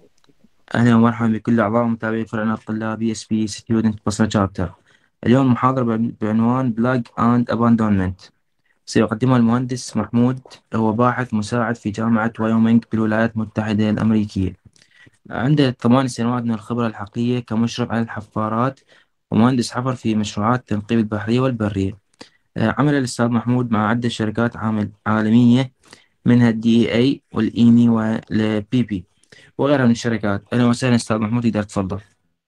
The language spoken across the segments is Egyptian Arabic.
أهلا ومرحبا بكل أعضاء ومتابعي فريقنا الطلابي اس بي ستودنت بصرة شابتر اليوم محاضرة بع- بعنوان بلاج أند أباندونمنت سيقدمها المهندس محمود هو باحث مساعد في جامعة وايومنج بالولايات المتحدة الأمريكية عنده ثمان سنوات من الخبرة الحقيقية كمشرف على الحفارات ومهندس حفر في مشروعات التنقيب البحرية والبرية آه، عمل الأستاذ محمود مع عدة شركات عامل عالمية منها الدي اي اي والايمي والبي بي وغيرها من الشركات أهلا وسهلا أستاذ محمود تقدر تفضل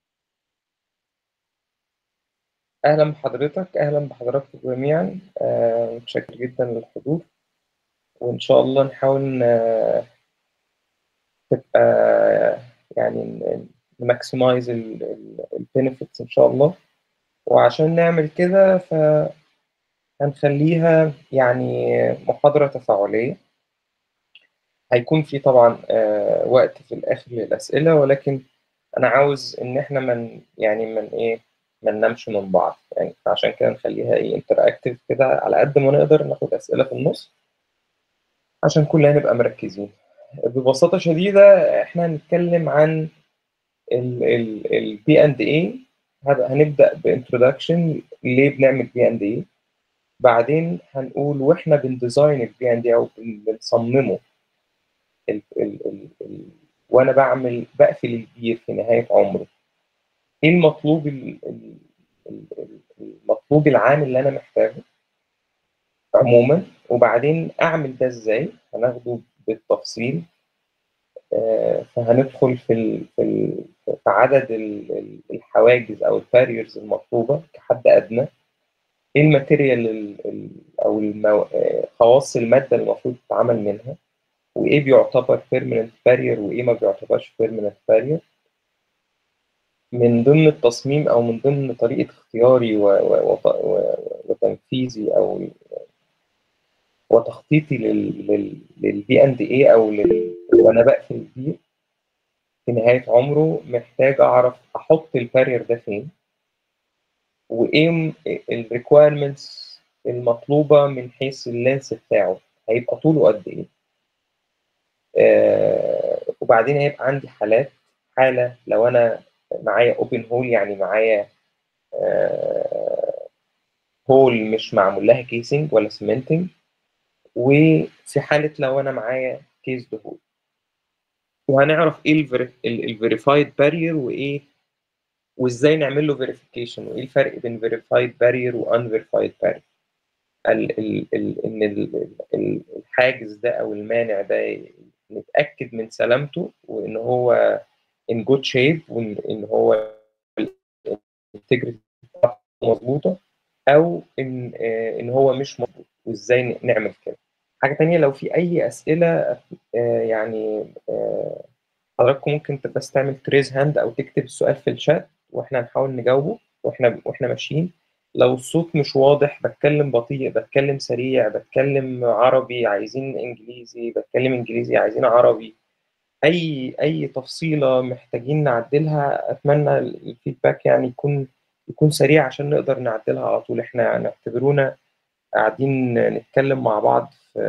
أهلا بحضرتك أهلا بحضراتكم جميعا آه، متشكر جدا للحضور وإن شاء الله نحاول ن- تبقى يعني نماكسمايز البينيفيتس إن شاء الله وعشان نعمل كده فهنخليها يعني محاضرة تفاعلية هيكون في طبعا آه، وقت في الآخر للأسئلة ولكن أنا عاوز إن إحنا من يعني من إيه ما ننامش من بعض يعني عشان كده نخليها إيه انتراكتيف كده على قد ما نقدر ناخد أسئلة في النص عشان كلنا نبقى مركزين ببساطة شديدة إحنا هنتكلم عن ال بي اند اي هنبدأ بانترودكشن ليه بنعمل بي اند اي بعدين هنقول واحنا بنديزاين البي اند اي او بن- بنصممه ال ال ال ال وانا بعمل بقفل البير في نهاية عمره ايه المطلوب ال- ال- ال- ال- المطلوب العام اللي انا محتاجه عموما وبعدين اعمل ده ازاي هناخده بالتفصيل آه، فهندخل في ال في ال في عدد ال- ال- الحواجز او الباريرز المطلوبه كحد ادنى ايه الماتيريال ال- ال- او المو... آه، خواص الماده اللي المفروض تتعمل منها وايه بيعتبر بيرمننت بارير وايه ما بيعتبرش بيرمننت بارير من ضمن التصميم او من ضمن طريقه اختياري و... و... وت- و... وتنفيذي او وتخطيطي لل لل للبي اند اي او لل... وانا بقفل البير في نهايه عمره محتاج اعرف احط البارير ده فين وايه الريكويرمنتس المطلوبه من حيث اللينس بتاعه هيبقى طوله قد ايه آه وبعدين هيبقى عندي حالات حاله لو انا معايا اوبن هول يعني معايا آه هول مش معمول لها كيسنج ولا سيمنتنج وفي حاله لو انا معايا كيس هول وهنعرف ايه الفيريفايد بارير وايه وازاي نعمل له فيريفيكيشن وايه الفرق بين فيريفايد بارير وان فيريفايد بارير ال ال ال ان ال- ال- الحاجز ده او المانع ده نتاكد من سلامته وان هو ان جود شيب وان إن هو الانتجريتي بتاعته مظبوطه او ان آه، ان هو مش مظبوط وازاي ن- نعمل كده حاجه تانية لو في اي اسئله آه، يعني آه، حضراتكم ممكن تبقى بس تعمل تريز هاند او تكتب السؤال في الشات واحنا نحاول نجاوبه واحنا واحنا ماشيين لو الصوت مش واضح بتكلم بطيء بتكلم سريع بتكلم عربي عايزين انجليزي بتكلم انجليزي عايزين عربي اي اي تفصيله محتاجين نعدلها اتمنى الفيدباك يعني يكون يكون سريع عشان نقدر نعدلها على طول احنا نعتبرونا قاعدين نتكلم مع بعض في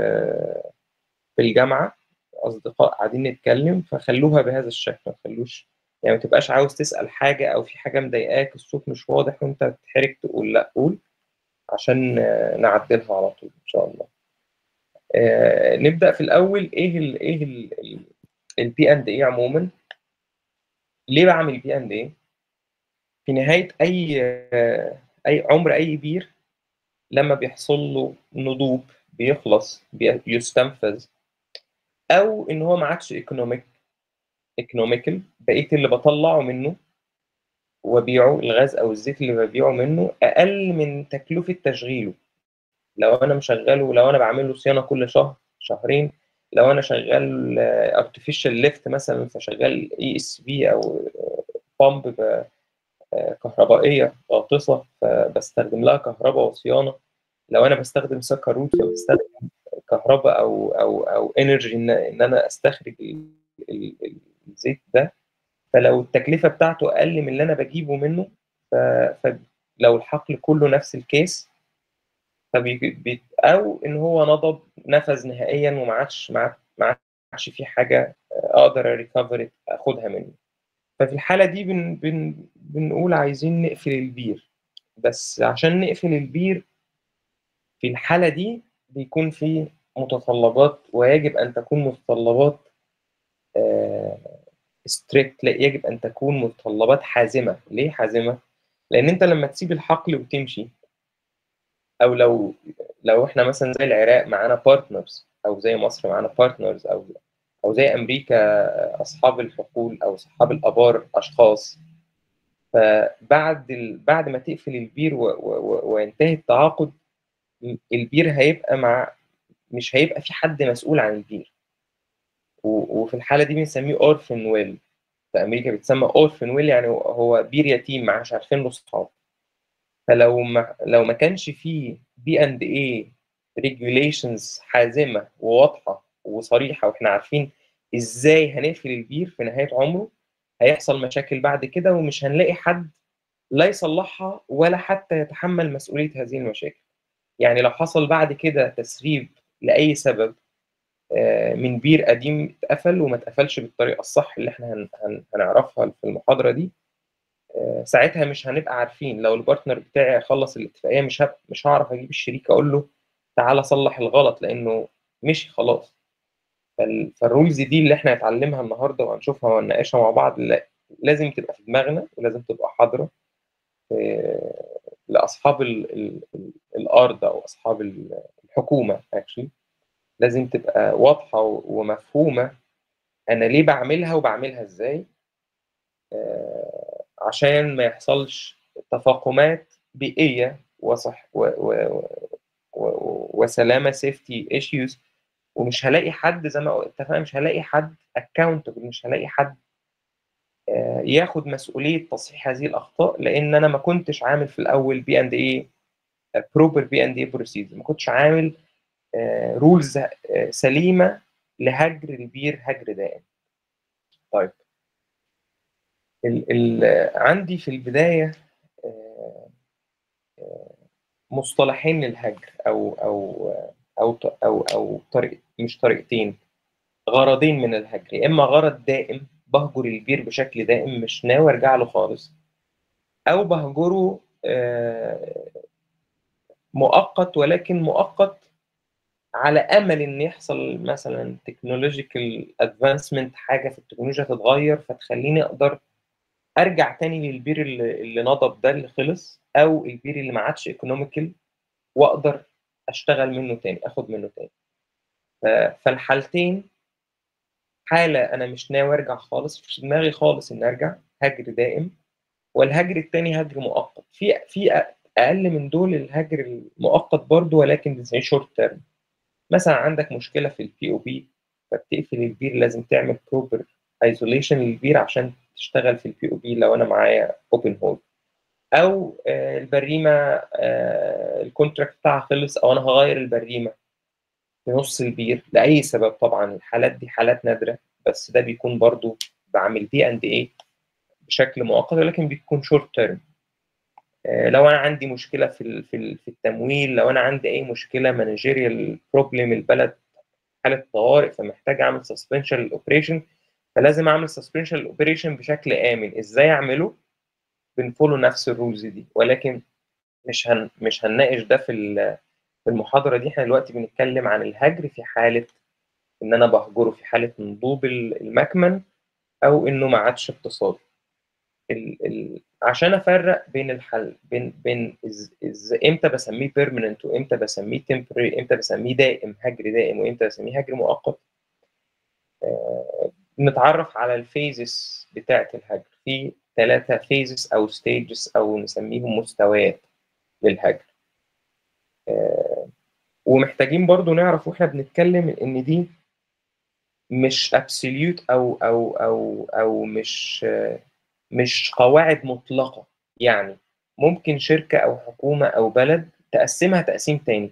في الجامعه اصدقاء قاعدين نتكلم فخلوها بهذا الشكل ما تخلوش يعني ما تبقاش عاوز تسال حاجه او في حاجه مضايقاك الصوت مش واضح وانت بتتحرج تقول لا قول عشان آه، نعدلها على طول ان شاء الله آه، نبدا في الاول ايه ال ايه البي اند اي عموما ليه بعمل بي اند اي في نهايه اي آه، اي عمر اي بير لما بيحصل له نضوب بيخلص بي- بيستنفذ او ان هو ما عادش ايكونوميك ايكونوميكال بقيت اللي بطلعه منه وبيعه الغاز او الزيت اللي ببيعه منه اقل من تكلفه تشغيله لو انا مشغله لو انا بعمل له صيانه كل شهر شهرين لو انا شغال ارتفيشال ليفت مثلا فشغال اي اس بي او بامب كهربائيه غاطسه فبستخدم لها كهرباء وصيانه لو انا بستخدم سكر روت فبستخدم كهرباء او او او انرجي ان ان انا استخرج ال- ال- ال- الزيت ده فلو التكلفه بتاعته اقل من اللي انا بجيبه منه ف- فلو الحقل كله نفس الكيس فبي بي- او ان هو نضب نفذ نهائيا وما عادش ما عاد- ما عادش في حاجه اقدر ريكفر اخدها منه ففي الحاله دي بن بن بنقول عايزين نقفل البير بس عشان نقفل البير في الحاله دي بيكون في متطلبات ويجب ان تكون متطلبات ستريكت لا يجب ان تكون متطلبات حازمه ليه حازمه لان انت لما تسيب الحقل وتمشي او لو لو احنا مثلا زي العراق معانا بارتنرز او زي مصر معانا بارتنرز او او زي امريكا اصحاب الحقول او اصحاب الابار اشخاص فبعد ال... بعد ما تقفل البير و... و... وينتهي التعاقد البير هيبقى مع مش هيبقى في حد مسؤول عن البير و... وفي الحاله دي بنسميه اورفن ويل في امريكا بتسمى اورفن ويل يعني هو بير يتيم معاش عارفين له صحاب فلو ما لو ما كانش فيه بي اند اي ريجوليشنز حازمه وواضحه وصريحه واحنا عارفين ازاي هنقفل البير في نهايه عمره هيحصل مشاكل بعد كده ومش هنلاقي حد لا يصلحها ولا حتى يتحمل مسؤوليه هذه المشاكل يعني لو حصل بعد كده تسريب لاي سبب من بير قديم اتقفل وما اتقفلش بالطريقه الصح اللي احنا هنعرفها في المحاضره دي ساعتها مش هنبقى عارفين لو البارتنر بتاعي خلص الاتفاقيه مش مش هعرف اجيب الشريك اقول له تعالى صلح الغلط لانه مشي خلاص فالرولز دي اللي احنا هنتعلمها النهارده وهنشوفها ونناقشها مع بعض لازم تبقى في دماغنا ولازم تبقى حاضره لاصحاب ال ال ال الارض او اصحاب الحكومه اكشلي لازم تبقى واضحه ومفهومه انا ليه بعملها وبعملها ازاي عشان ما يحصلش تفاقمات بيئيه وصح و و و وسلامه سيفتي ايشوز ومش هلاقي حد زي ما اتفقنا مش هلاقي حد اكاونتبل مش هلاقي حد ياخد مسؤوليه تصحيح هذه الاخطاء لان انا ما كنتش عامل في الاول بي اند اي بروبر بي اند اي بروسيجر ما كنتش عامل رولز سليمه لهجر البير هجر دائم طيب ال ال عندي في البدايه مصطلحين للهجر او او او او او طريق مش طريقتين غرضين من الهجر يا اما غرض دائم بهجر البير بشكل دائم مش ناوي ارجع له خالص او بهجره مؤقت ولكن مؤقت على امل ان يحصل مثلا تكنولوجيكال ادفانسمنت حاجه في التكنولوجيا تتغير فتخليني اقدر ارجع تاني للبير اللي, اللي نضب ده اللي خلص او البير اللي ما عادش ايكونوميكال واقدر اشتغل منه تاني اخد منه تاني فالحالتين حالة أنا مش ناوي أرجع خالص مش في دماغي خالص إن أرجع هجر دائم والهجر التاني هجر مؤقت في في أقل من دول الهجر المؤقت برضو ولكن بنسميه شورت تيرم مثلا عندك مشكلة في البي أو بي فبتقفل البير لازم تعمل بروبر ايزوليشن للبير عشان تشتغل في البي او بي لو انا معايا اوبن هول او البريمه الكونتراكت بتاعها خلص او انا هغير البريمه في نص البير لاي سبب طبعا الحالات دي حالات نادره بس ده بيكون برضو بعمل دي اند ايه بشكل مؤقت ولكن بيكون شورت تيرم لو انا عندي مشكله في في التمويل لو انا عندي اي مشكله مانجيريال بروبلم البلد حاله طوارئ فمحتاج اعمل سسبنشن للاوبريشن فلازم اعمل سسبنشن للاوبريشن بشكل امن ازاي اعمله بنفولو نفس الرولز دي ولكن مش هن مش هنناقش ده في في المحاضره دي احنا دلوقتي بنتكلم عن الهجر في حاله ان انا بهجره في حاله نضوب المكمن او انه ما عادش اقتصادي ال ال عشان افرق بين الحل بين بين إز إز امتى بسميه بيرمننت وامتى بسميه تمبرري امتى بسميه دائم هجر دائم وامتى بسميه هجر مؤقت آه نتعرف على الفيزز بتاعه الهجر في ثلاثه فيزز او ستيجز او نسميهم مستويات للهجر آه ومحتاجين برضو نعرف واحنا بنتكلم ان دي مش ابسوليوت او او او او مش آه مش قواعد مطلقة يعني ممكن شركة أو حكومة أو بلد تقسمها تقسيم تاني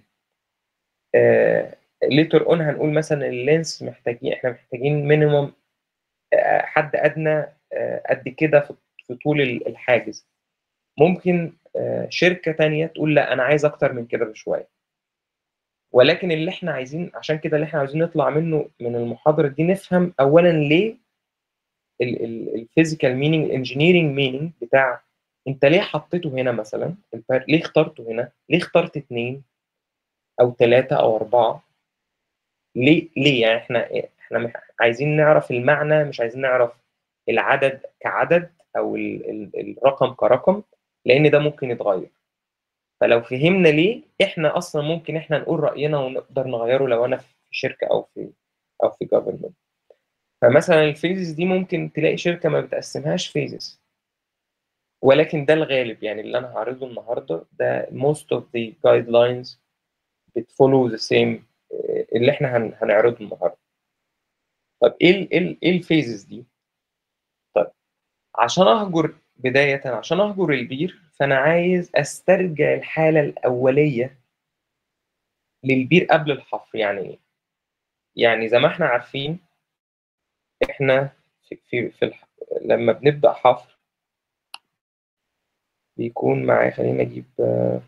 ليتر اون هنقول مثلا اللينس محتاجين احنا محتاجين مينيموم آه حد ادنى آه قد كده في, في طول الحاجز ممكن آه شركة تانية تقول لا انا عايز اكتر من كده بشوية ولكن اللي احنا عايزين عشان كده اللي احنا عايزين نطلع منه من المحاضره دي نفهم اولا ليه الفيزيكال مينينج الانجينيرنج مينينج بتاع انت ليه حطيته هنا مثلا البار- ليه اخترته هنا ليه اخترت اتنين او ثلاثه او اربعه ليه ليه يعني احنا احنا مح- عايزين نعرف المعنى مش عايزين نعرف العدد كعدد او ال ال الرقم كرقم لان ده ممكن يتغير فلو فهمنا ليه احنا اصلا ممكن احنا نقول راينا ونقدر نغيره لو انا في شركه او في او في جفرمنت فمثلا الفيزز دي ممكن تلاقي شركه ما بتقسمهاش فيزز ولكن ده الغالب يعني اللي انا هعرضه النهارده ده most of the guidelines بتفولو the same آه، اللي احنا هن- هنعرضه النهارده طب ايه ال ايه ال- ايه الفيزز دي طيب عشان اهجر بدايه عشان اهجر البير فانا عايز استرجع الحاله الاوليه للبير قبل الحفر يعني ايه يعني زي ما احنا عارفين احنا في في, في الح... لما بنبدا حفر بيكون معايا خلينا اجيب آه،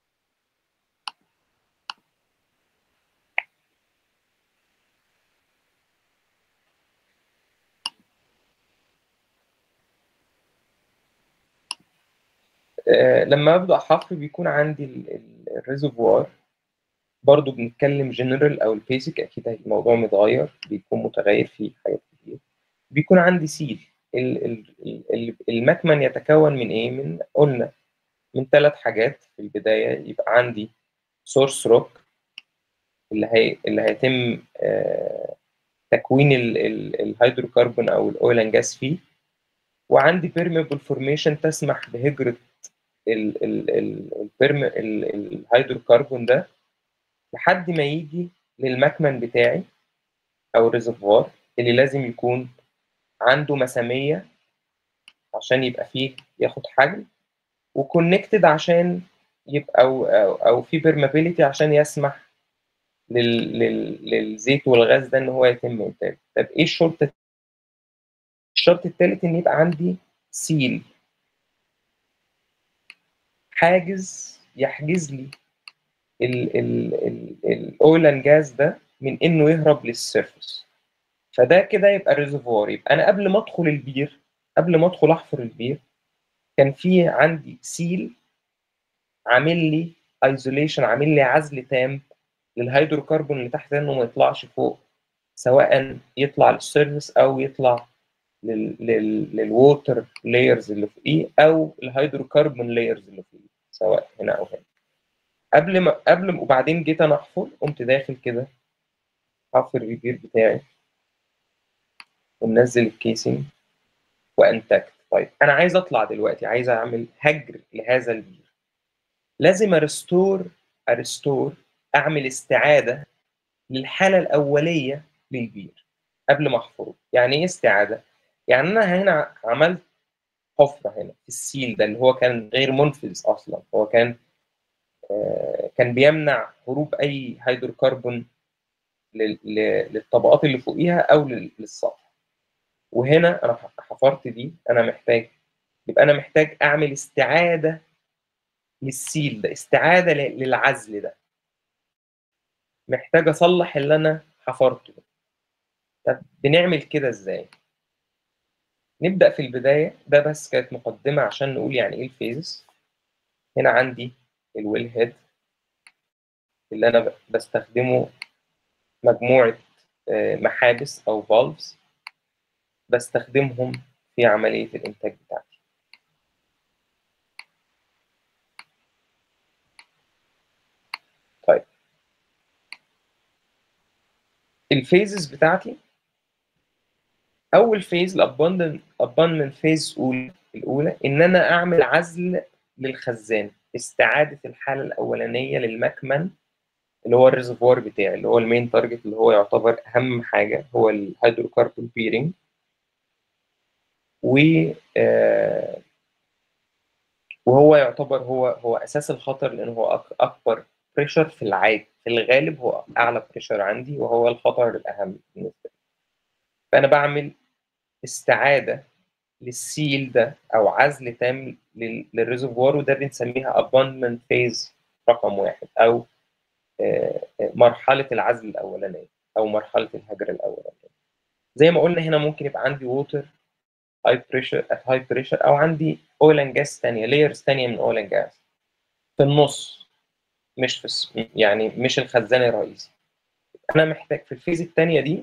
آه، لما ابدا حفر بيكون عندي ال- ال- الريزرفوار برضو بنتكلم جنرال او البيسك اكيد الموضوع متغير بيكون متغير فيه حاجات كتير بيكون عندي سيل ال- ال- ال- المكمن يتكون من ايه من قلنا من ثلاث حاجات في البدايه يبقى عندي سورس روك اللي هي اللي هيتم آه، تكوين ال- ال- الهيدروكربون او الاويل اند جاس فيه وعندي بيرميبل فورميشن تسمح بهجره ال- ال- ال- البرم ال- الهيدروكربون ده لحد ما يجي للمكمن بتاعي او الريزرفوار اللي لازم يكون عنده مساميه عشان يبقى فيه ياخد حجم وكونكتد عشان يبقى او او, أو في بيرمابيليتي عشان يسمح لل, لل, للزيت والغاز ده ان هو يتم انتاجه طب ايه الشرط الشرط الثالث ان يبقى عندي سيل حاجز يحجز لي الاويل اند جاز ده من انه يهرب للسيرفس فده كده يبقى ريزرفوار يبقى انا قبل ما ادخل البير قبل ما ادخل احفر البير كان في عندي سيل عامل لي ايزوليشن عامل لي عزل تام للهيدروكربون اللي تحت انه ما يطلعش فوق سواء يطلع للسيرفس او يطلع لل لل للووتر لايرز اللي فوقيه او الهيدروكربون لايرز اللي فوقيه سواء هنا او هنا قبل ما قبل ما وبعدين جيت انا احفر قمت داخل كده حافر البير بتاعي ومنزل الكيسنج وانتجت طيب انا عايز اطلع دلوقتي عايز اعمل هجر لهذا البير لازم ارستور ارستور اعمل استعاده للحاله الاوليه للبير قبل ما احفره يعني ايه استعاده يعني انا هنا عملت حفره هنا في السيل ده اللي هو كان غير منفذ اصلا هو كان آه كان بيمنع هروب اي هيدروكربون للطبقات اللي فوقيها او للسطح وهنا انا حفرت دي انا محتاج يبقى انا محتاج اعمل استعاده للسيل ده استعاده للعزل ده محتاج اصلح اللي انا حفرته طب بنعمل كده ازاي نبدا في البدايه ده بس كانت مقدمه عشان نقول يعني ايه الفيزز هنا عندي الويل هيد اللي انا بستخدمه مجموعه محابس او فالفز بستخدمهم في عمليه الانتاج بتاعتي طيب الفيزز بتاعتي اول فيز الاباندن اباندن فيز الاولى ان انا اعمل عزل للخزان استعاده الحاله الاولانيه للمكمن اللي هو الريزرفوار بتاعي اللي هو المين تارجت اللي هو يعتبر اهم حاجه هو الهيدروكربون بيرنج و آه وهو يعتبر هو هو اساس الخطر لان هو اكبر بريشر في العادي في الغالب هو اعلى بريشر عندي وهو الخطر الاهم بالنسبه لي فانا بعمل استعاده للسيل ده او عزل تام للريزرفوار وده بنسميها abandonment phase رقم واحد او آه، آه، مرحله العزل الاولانيه او مرحله الهجر الاولانيه زي ما قلنا هنا ممكن يبقى عندي ووتر هاي بريشر ات هاي بريشر او عندي اويل اند جاس ثانيه لايرز ثانيه من اويل اند جاس في النص مش في الس- يعني مش الخزان الرئيسي انا محتاج في الفيز الثانيه دي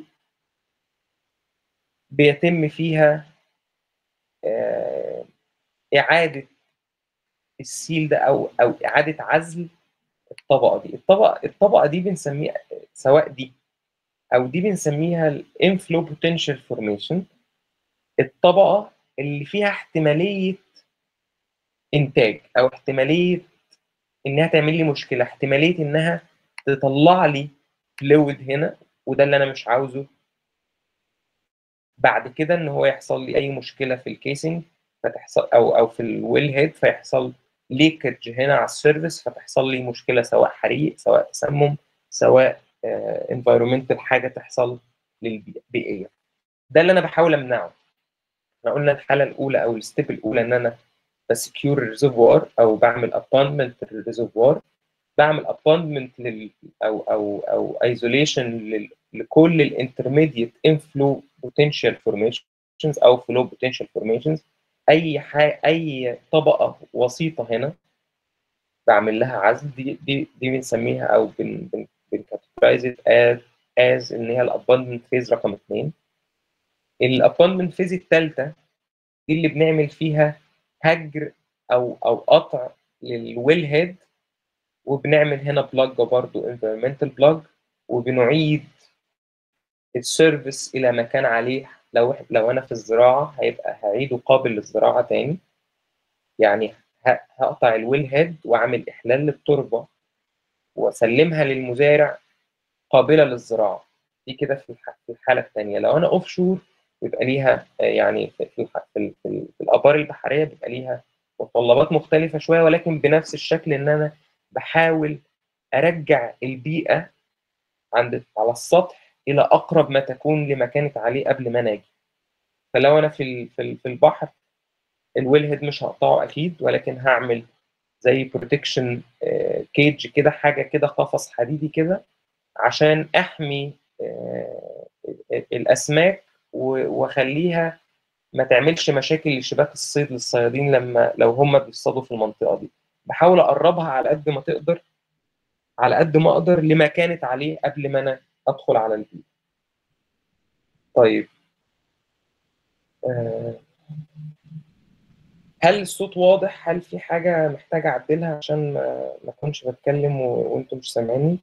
بيتم فيها آه، اعاده السيل ده او او اعاده عزل الطبقه دي الطبقه الطبقه دي بنسميها سواء دي او دي بنسميها الانفلو بوتنشال فورميشن الطبقه اللي فيها احتماليه انتاج او احتماليه انها تعمل لي مشكله احتماليه انها تطلع لي فلويد هنا وده اللي انا مش عاوزه بعد كده ان هو يحصل لي اي مشكله في الكيسنج فتحصل او او في الويل هيد فيحصل ليكج هنا على السيرفيس فتحصل لي مشكله سواء حريق سواء تسمم سواء انفايرمنتال حاجه تحصل للبيئيه ده اللي انا بحاول امنعه احنا قلنا الحاله الاولى او الستيب الاولى ان انا بسكيور الريزرفوار او بعمل اباندمنت للريزرفوار بعمل اباندمنت لل او او او ايزوليشن لكل الانترميديت انفلو بوتنشال فورميشنز او فلو بوتنشال فورميشنز اي حاجه اي طبقه وسيطه هنا بعمل لها عزل دي دي دي بنسميها او بن بن بنكاتيجرايز از از ان هي الاباندمنت فيز رقم اثنين الاباندمنت فيز الثالثه دي اللي بنعمل فيها هجر او او قطع للويل هيد وبنعمل هنا بلاج برضو انفيرمنتال بلاج وبنعيد السيرفيس الى ما كان عليه لو لو انا في الزراعه هيبقى هعيده قابل للزراعه تاني يعني هقطع الويل هيد واعمل احلال للتربه واسلمها للمزارع قابله للزراعه دي كده في الحاله الثانيه لو انا اوف شور بيبقى ليها يعني في في في, في الابار البحريه بيبقى ليها متطلبات مختلفه شويه ولكن بنفس الشكل ان انا بحاول ارجع البيئه عند على السطح الى اقرب ما تكون لما كانت عليه قبل ما انا اجي فلو انا في في البحر الويل هيد مش هقطعه اكيد ولكن هعمل زي بروتكشن كيج كده حاجه كده قفص حديدي كده عشان احمي الاسماك واخليها ما تعملش مشاكل لشباك الصيد للصيادين لما لو هم بيصطادوا في المنطقه دي بحاول اقربها على قد ما تقدر على قد ما اقدر لما كانت عليه قبل ما انا ادخل على البيت طيب هل الصوت واضح هل في حاجه محتاج اعدلها عشان ما اكونش بتكلم وانتم مش سامعيني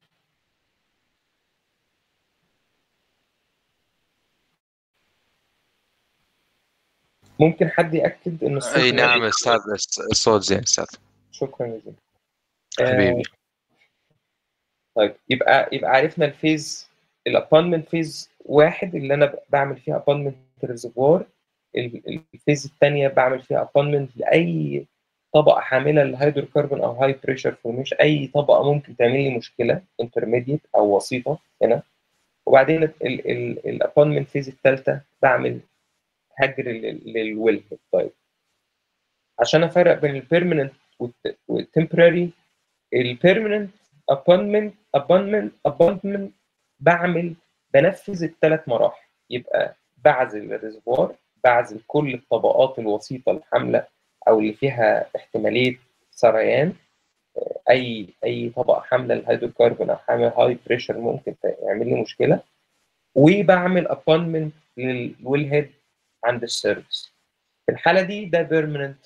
ممكن حد ياكد ان الصوت اي نعم استاذ الصوت زين استاذ شكرا جزيلا حبيبي آه طيب يبقى يبقى عرفنا الفيز الاباندمنت فيز واحد اللي انا بعمل فيها اباندمنت ريزرفوار الفيز الثانيه بعمل فيها اباندمنت لاي طبقه حامله للهيدروكربون او هاي بريشر فورميشن اي طبقه ممكن تعمل لي مشكله انترميديت او وسيطه هنا وبعدين الاباندمنت فيز الثالثه بعمل هجر للويل طيب عشان افرق بين البيرمننت والتمبراري البيرمننت اباندمنت اباندمنت اباندمنت بعمل بنفذ الثلاث مراحل يبقى بعزل الريزرفوار بعزل كل الطبقات الوسيطه الحامله او اللي فيها احتماليه سريان اي اي طبقه حامله للهيدروكربون او حامل هاي بريشر ممكن تعمل لي مشكله وبعمل اباندمنت للويل هيد عند السيرفيس في الحاله دي ده بيرمننت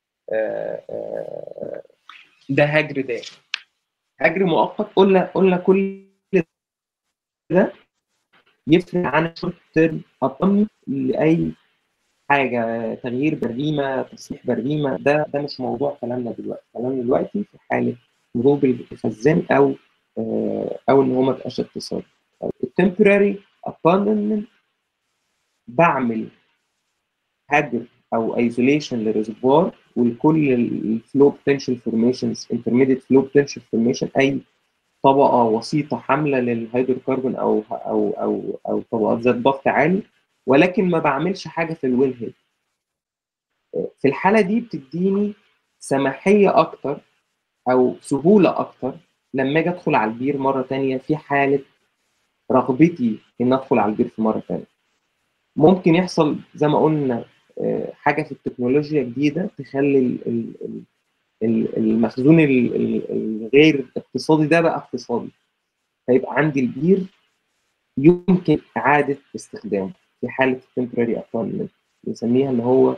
ده هجر دائم هجر مؤقت قلنا قلنا كل ده يفرق عن شورت تيرم اباندمنت لاي حاجه تغيير بريمه تصليح بريمه ده ده مش موضوع كلامنا دلوقتي كلامنا دلوقتي في حاله هروب الخزان او او ان هو ما بقاش اقتصادي التمبراري اباندمنت بعمل هجر او ايزوليشن للريزرفوار ولكل الفلو بوتنشال فورميشنز انترميديت فلو بوتنشال فورميشن اي طبقه وسيطه حامله للهيدروكربون او او او او طبقات ذات ضغط عالي ولكن ما بعملش حاجه في الويل هيد في الحاله دي بتديني سماحيه اكتر او سهوله اكتر لما اجي ادخل على البير مره تانية في حاله رغبتي ان ادخل على البير في مره تانية ممكن يحصل زي ما قلنا آه، حاجه في التكنولوجيا جديده تخلي ال- ال- ال- ال- المخزون ال- ال- الغير اقتصادي ده بقى اقتصادي فيبقى عندي البير يمكن اعاده استخدامه في حاله temporary abandonment بنسميها اللي هو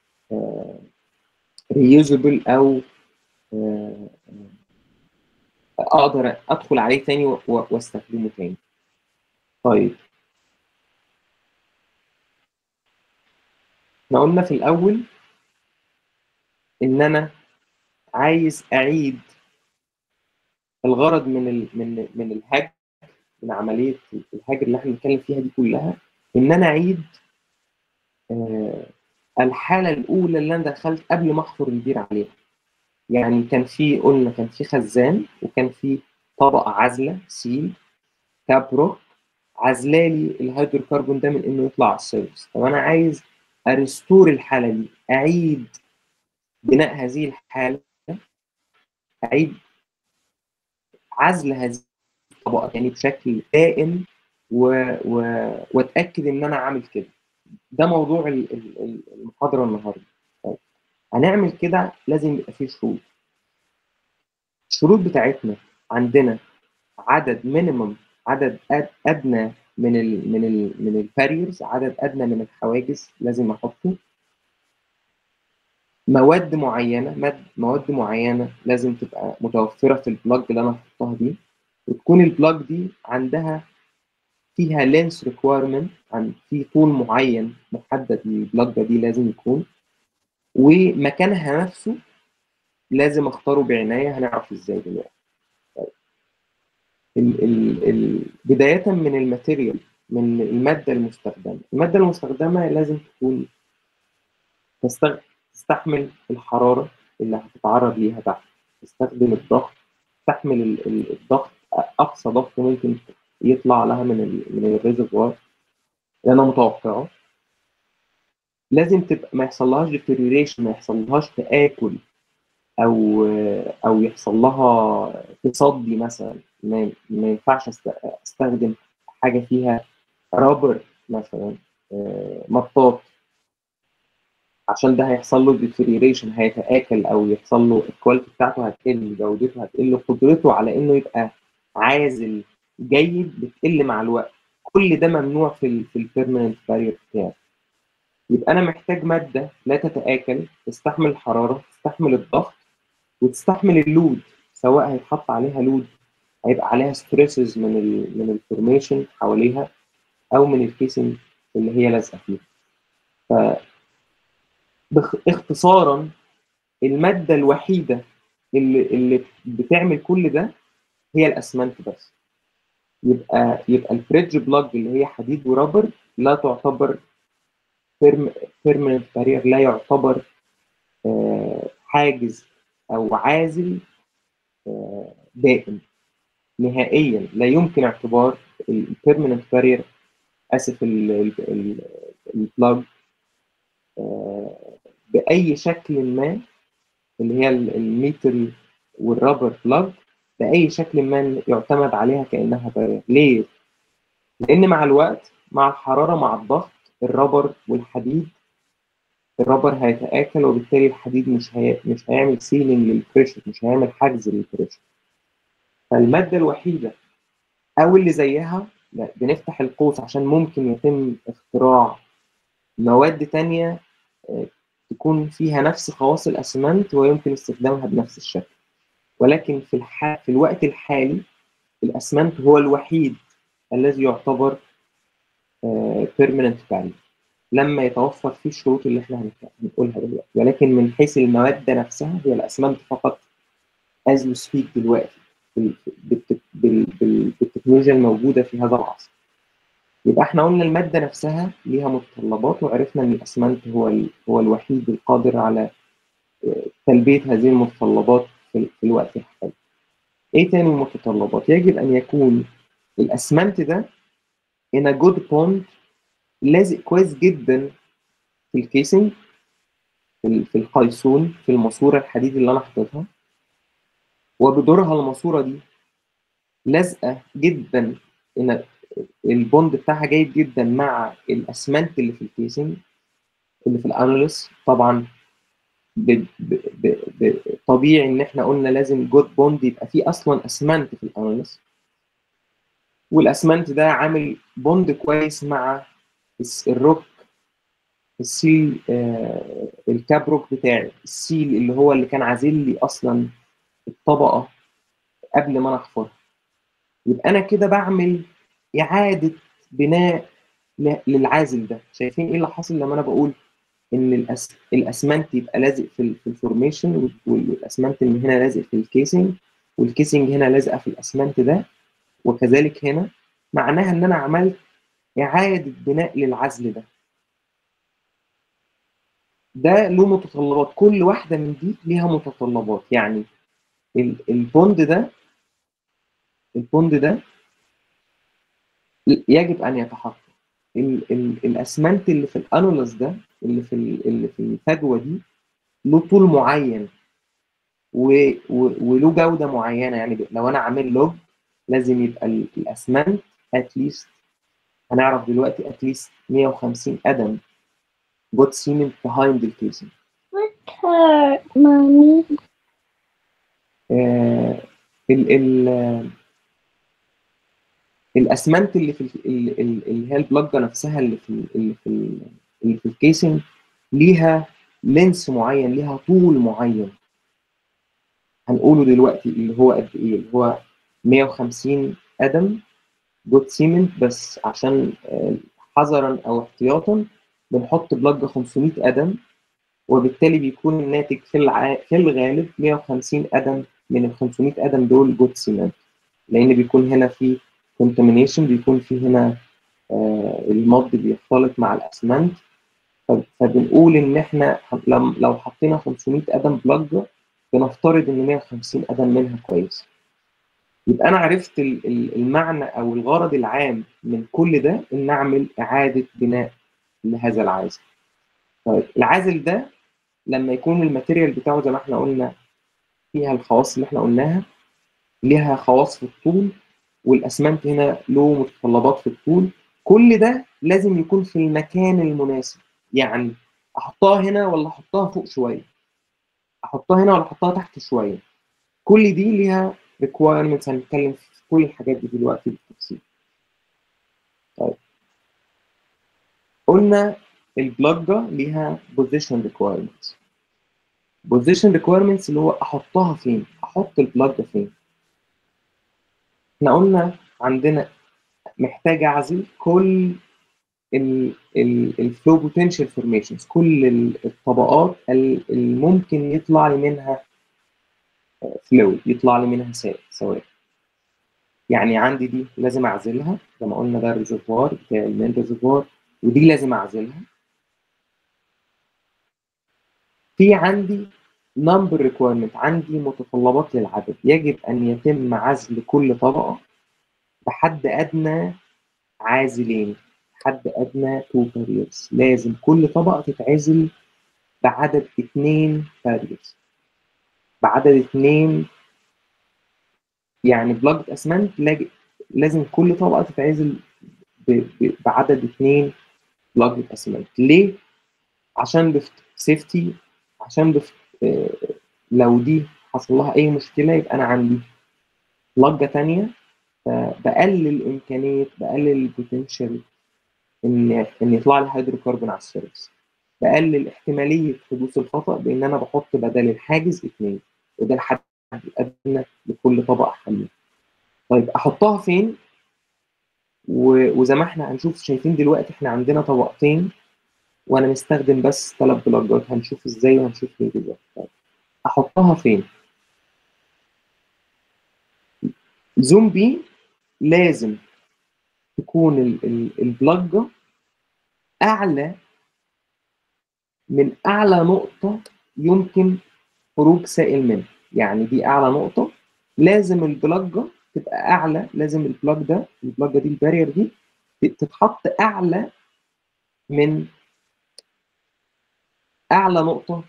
ريوزبل او آه، اقدر ادخل عليه تاني و- و- واستخدمه تاني طيب احنا قلنا في الاول ان انا عايز اعيد الغرض من ال من من الهجر من عمليه الهجر اللي احنا بنتكلم فيها دي كلها ان انا اعيد آه، الحاله الاولى اللي انا دخلت قبل ما احفر البير عليها يعني كان في قلنا كان في خزان وكان في طبقه عازله سيل كابروك عازلالي الهيدروكربون ده من انه يطلع على السيرفس طب انا عايز اريستور الحاله دي اعيد بناء هذه الحاله اعيد عزل هذه الطبقه يعني بشكل دائم و... و... واتاكد ان انا عامل كده ده موضوع ال- ال- ال- المحاضره النهارده طيب. هنعمل كده لازم يبقى فيه شروط الشروط بتاعتنا عندنا عدد مينيمم عدد أد- ادنى من ال من ال من الباريرز عدد ادنى من الحواجز لازم احطه مواد معينه ماد مواد معينه لازم تبقى متوفره في البلاج اللي انا هحطها دي وتكون البلاج دي عندها فيها لينس ريكويرمنت عن في طول معين محدد للبلاج دي لازم يكون ومكانها نفسه لازم اختاره بعنايه هنعرف ازاي دلوقتي طيب. ال ال ال بدايه من الماتيريال من الماده المستخدمه الماده المستخدمه لازم تكون تستغ... تستحمل الحراره اللي هتتعرض ليها تحت تستخدم الضغط تستحمل ال- ال- الضغط اقصى ضغط ممكن يطلع لها من ال من الريزرفوار اللي انا متوقعه لازم تبقى ما يحصلهاش ديتيريوريشن ما يحصلهاش تآكل او او يحصل لها تصدي مثلا ما, ما ينفعش أست- استخدم حاجه فيها رابر مثلا آه، مطاط عشان ده هيحصل له ديتيريوريشن هيتآكل او يحصل له الكواليتي بتاعته هتقل جودته هتقل قدرته على انه يبقى عازل جيد بتقل مع الوقت كل ده ممنوع في ال في البيرمننت بارير بتاعي يبقى انا محتاج ماده لا تتآكل تستحمل الحراره تستحمل الضغط وتستحمل اللود سواء هيتحط عليها لود هيبقى عليها ستريسز من ال من الفورميشن حواليها او من الكيسنج اللي هي لازقه فيها ف باخ- اختصارا الماده الوحيده اللي اللي بتعمل كل ده هي الاسمنت بس يبقى يبقى البريدج بلاج اللي هي حديد ورابر لا تعتبر بيرمننت بارير لا يعتبر آه، حاجز او عازل آه، دائم نهائيا لا يمكن اعتبار البيرمننت بارير اسف البلاج باي شكل ما اللي هي ال- الميتل والرابر بلاج باي شكل ما يعتمد عليها كانها بارير ليه؟ لان مع الوقت مع الحراره مع الضغط الرابر والحديد الرابر هيتآكل وبالتالي الحديد مش هي... مش هيعمل سيلينج للبريشر مش هيعمل حجز للبريشر فالمادة الوحيدة أو اللي زيها لا بنفتح القوس عشان ممكن يتم اختراع مواد تانية آه، تكون فيها نفس خواص الأسمنت ويمكن استخدامها بنفس الشكل ولكن في الح... في الوقت الحالي الأسمنت هو الوحيد الذي يعتبر بيرمننت فاليو لما يتوفر فيه الشروط اللي احنا هنك- هنقولها دلوقتي ولكن من حيث المادة نفسها هي الأسمنت فقط as we speak دلوقتي بال- بالت- بال- بال- بالتكنولوجيا الموجودة في هذا العصر يبقى احنا قلنا المادة نفسها ليها متطلبات وعرفنا ان الأسمنت هو ال- هو الوحيد القادر على آه، تلبية هذه المتطلبات في في الوقت الحالي. ايه تاني المتطلبات؟ يجب ان يكون الأسمنت ده in a good bond لازق كويس جدا في الكيسنج في ال- في القيسون في الماسوره الحديد اللي انا حاططها وبدورها الماسوره دي لازقه جدا ان البوند بتاعها جيد جدا مع الاسمنت اللي في الكيسنج اللي في الاناليس طبعا ب... ب... ب... ب... طبيعي ان احنا قلنا لازم جود بوند يبقى فيه اصلا اسمنت في الاناليس والاسمنت ده عامل بوند كويس مع الس- الروك السيل آه الكابروك بتاعي السيل اللي هو اللي كان عازل لي اصلا الطبقه قبل ما انا احفرها يبقى انا كده بعمل اعاده بناء ل- للعازل ده شايفين ايه اللي حاصل لما انا بقول ان الأس... الاسمنت يبقى لازق في, ال... في الفورميشن وال- والاسمنت اللي هنا لازق في الكيسنج والكيسنج هنا لازقه في الاسمنت ده وكذلك هنا معناها ان انا عملت اعاده بناء للعزل ده ده له متطلبات كل واحده من دي ليها متطلبات يعني ال- البوند ده البوند ده يجب ان يتحقق ال ال الاسمنت اللي في الانولس ده اللي في ال- اللي في الفجوه دي له طول معين و و وله جوده معينه يعني لو انا عامل لوج لازم يبقى ال- الاسمنت اتليست هنعرف دلوقتي اتليست 150 قدم جود سيمنت behind الكيسنج her, mommy. آه ال ال آه، الاسمنت اللي في ال- ال- ال- اللي هي البلاجه نفسها اللي في ال- اللي في ال- اللي في الكيسنج ليها لينس معين ليها طول معين هنقوله دلوقتي اللي هو قد ايه اللي هو 150 قدم جود سيمنت بس عشان آه، حذرا او احتياطا بنحط بلاجه 500 قدم وبالتالي بيكون الناتج في الع... في الغالب 150 قدم من ال 500 قدم دول جود سيمنت لان بيكون هنا في كونتامينيشن بيكون في هنا آه المض بيختلط مع الاسمنت ف- فبنقول ان احنا لم- لو حطينا 500 قدم بلاجه بنفترض ان 150 قدم منها كويس يبقى انا عرفت ال- ال- المعنى او الغرض العام من كل ده ان اعمل اعاده بناء لهذا العازل طيب العازل ده لما يكون الماتيريال بتاعه زي ما احنا قلنا فيها الخواص اللي احنا قلناها ليها خواص في الطول والاسمنت هنا له متطلبات في الطول كل ده لازم يكون في المكان المناسب يعني احطها هنا ولا احطها فوق شويه احطها هنا ولا احطها تحت شويه كل دي ليها requirements هنتكلم في كل الحاجات دي دلوقتي بالتفصيل طيب قلنا البلاجة ليها position requirements position requirements اللي هو احطها فين احط البلاجة فين احنا قلنا عندنا محتاج اعزل كل الفلو بوتنشال فورميشنز كل ال- الطبقات ال- اللي ممكن يطلع لي منها فلويد يطلع لي منها سائل سوائل يعني عندي دي لازم اعزلها زي ما قلنا ده الريزرفوار بتاع المين ريزرفوار ودي لازم اعزلها في عندي نمبر ريكويرمنت عندي متطلبات للعدد يجب ان يتم عزل كل طبقه بحد ادنى عازلين حد ادنى تو باريرز لازم كل طبقه تتعزل بعدد اتنين باريرز بعدد اتنين يعني بلاجة اسمنت لاج- لازم كل طبقه تتعزل ب- ب- بعدد اتنين بلاجة اسمنت ليه؟ عشان سيفتي عشان بف... آه، لو دي حصل لها اي مشكله يبقى انا عندي بلاجة تانية فبقلل امكانيه بقلل البوتنشال ان ان يطلع لي هيدروكربون على السيرفس بقلل احتماليه حدوث الخطا بان انا بحط بدل الحاجز اثنين وده الحد الادنى لكل طبقه حمل طيب احطها فين و- وزي ما احنا هنشوف شايفين دلوقتي احنا عندنا طبقتين وانا مستخدم بس ثلاث بلاجات هنشوف ازاي وهنشوف ليه دلوقتي طيب احطها فين زومبي لازم تكون ال- ال- البلاجة أعلى من أعلى نقطة يمكن خروج سائل منها يعني دي أعلى نقطة لازم البلاجة تبقى أعلى لازم البلاج ده البلاجة دي البارير دي تتحط أعلى من أعلى نقطة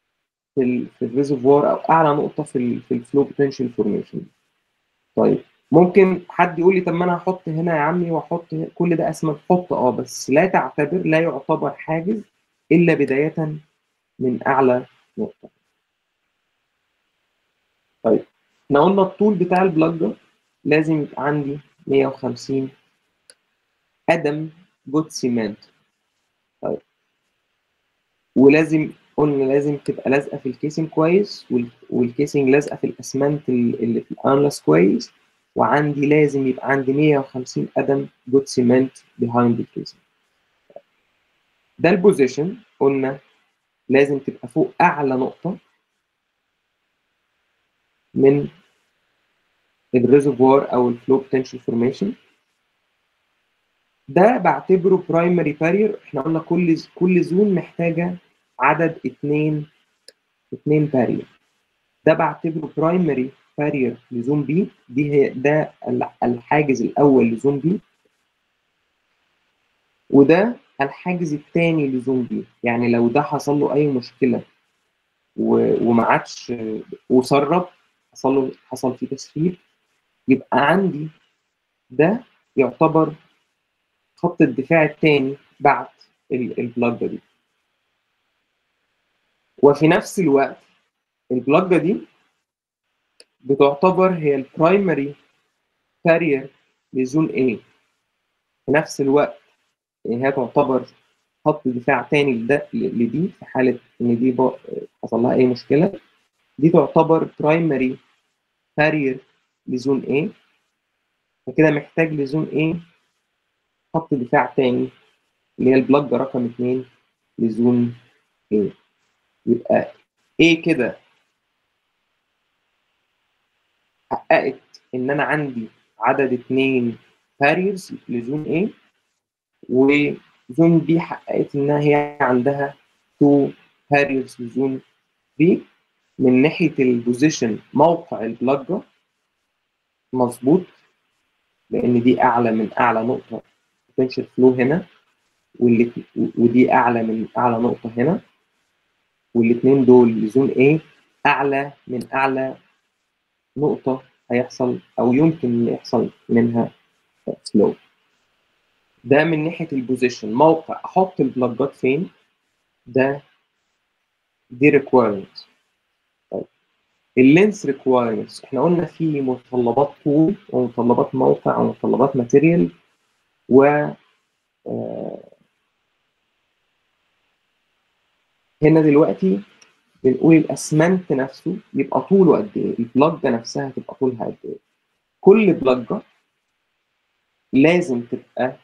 في ال في الريزرفوار أو أعلى نقطة في ال في الفلو بوتنشال فورميشن طيب ممكن حد يقول لي طب ما انا هحط هنا يا عمي واحط كل ده اسمنت حط اه بس لا تعتبر لا يعتبر حاجز الا بدايه من اعلى نقطه طيب احنا قلنا الطول بتاع البلاجة لازم يبقى عندي 150 قدم جود سيمنت طيب ولازم قلنا لازم تبقى لازقه في الكيسنج كويس وال- والكيسنج لازقه في الاسمنت ال- اللي في الانلس كويس وعندي لازم يبقى عندي 150 قدم جود سيمنت بيهايند الكيسنج ده البوزيشن قلنا لازم تبقى فوق اعلى نقطه من الريزرفوار او الفلو بوتنشال فورميشن ده بعتبره برايمري بارير احنا قلنا كل كل زون محتاجه عدد اتنين اتنين بارير ده بعتبره برايمري بارير لزون بي دي هي ده ال- الحاجز الاول لزون بي وده الحاجز الثاني لزون بي يعني لو ده حصل له اي مشكله و- وما عادش وسرب حصل له حصل فيه تسريب يبقى عندي ده يعتبر خط الدفاع الثاني بعد ال- البلاجة دي وفي نفس الوقت البلاجة دي بتعتبر هي البرايمري بارير لزون A في نفس الوقت هي تعتبر خط دفاع تاني لده لدي في حالة إن دي بق- حصل لها أي مشكلة دي تعتبر برايمري بارير لزون A فكده محتاج لزون A خط دفاع تاني اللي هي البلاجة رقم اتنين لزون A يبقى A كده حققت إن أنا عندي عدد اتنين باريرز لزون A وزون B حققت إنها هي عندها تو باريرز لزون B من ناحية البوزيشن موقع البلاجة مظبوط لأن دي أعلى من أعلى نقطة potential flow هنا واللي ودي أعلى من أعلى نقطة هنا والاتنين دول لزون A أعلى من أعلى نقطة هيحصل أو يمكن إن يحصل منها flow ده من ناحية البوزيشن موقع أحط البلاجات فين ده دي requirements طيب اللينس requirements احنا قلنا في متطلبات طول ومتطلبات موقع ومتطلبات ماتيريال و آه، هنا دلوقتي بنقول الاسمنت نفسه يبقى طوله قد ايه البلاجه نفسها تبقى طولها قد ايه كل بلاجه لازم تبقى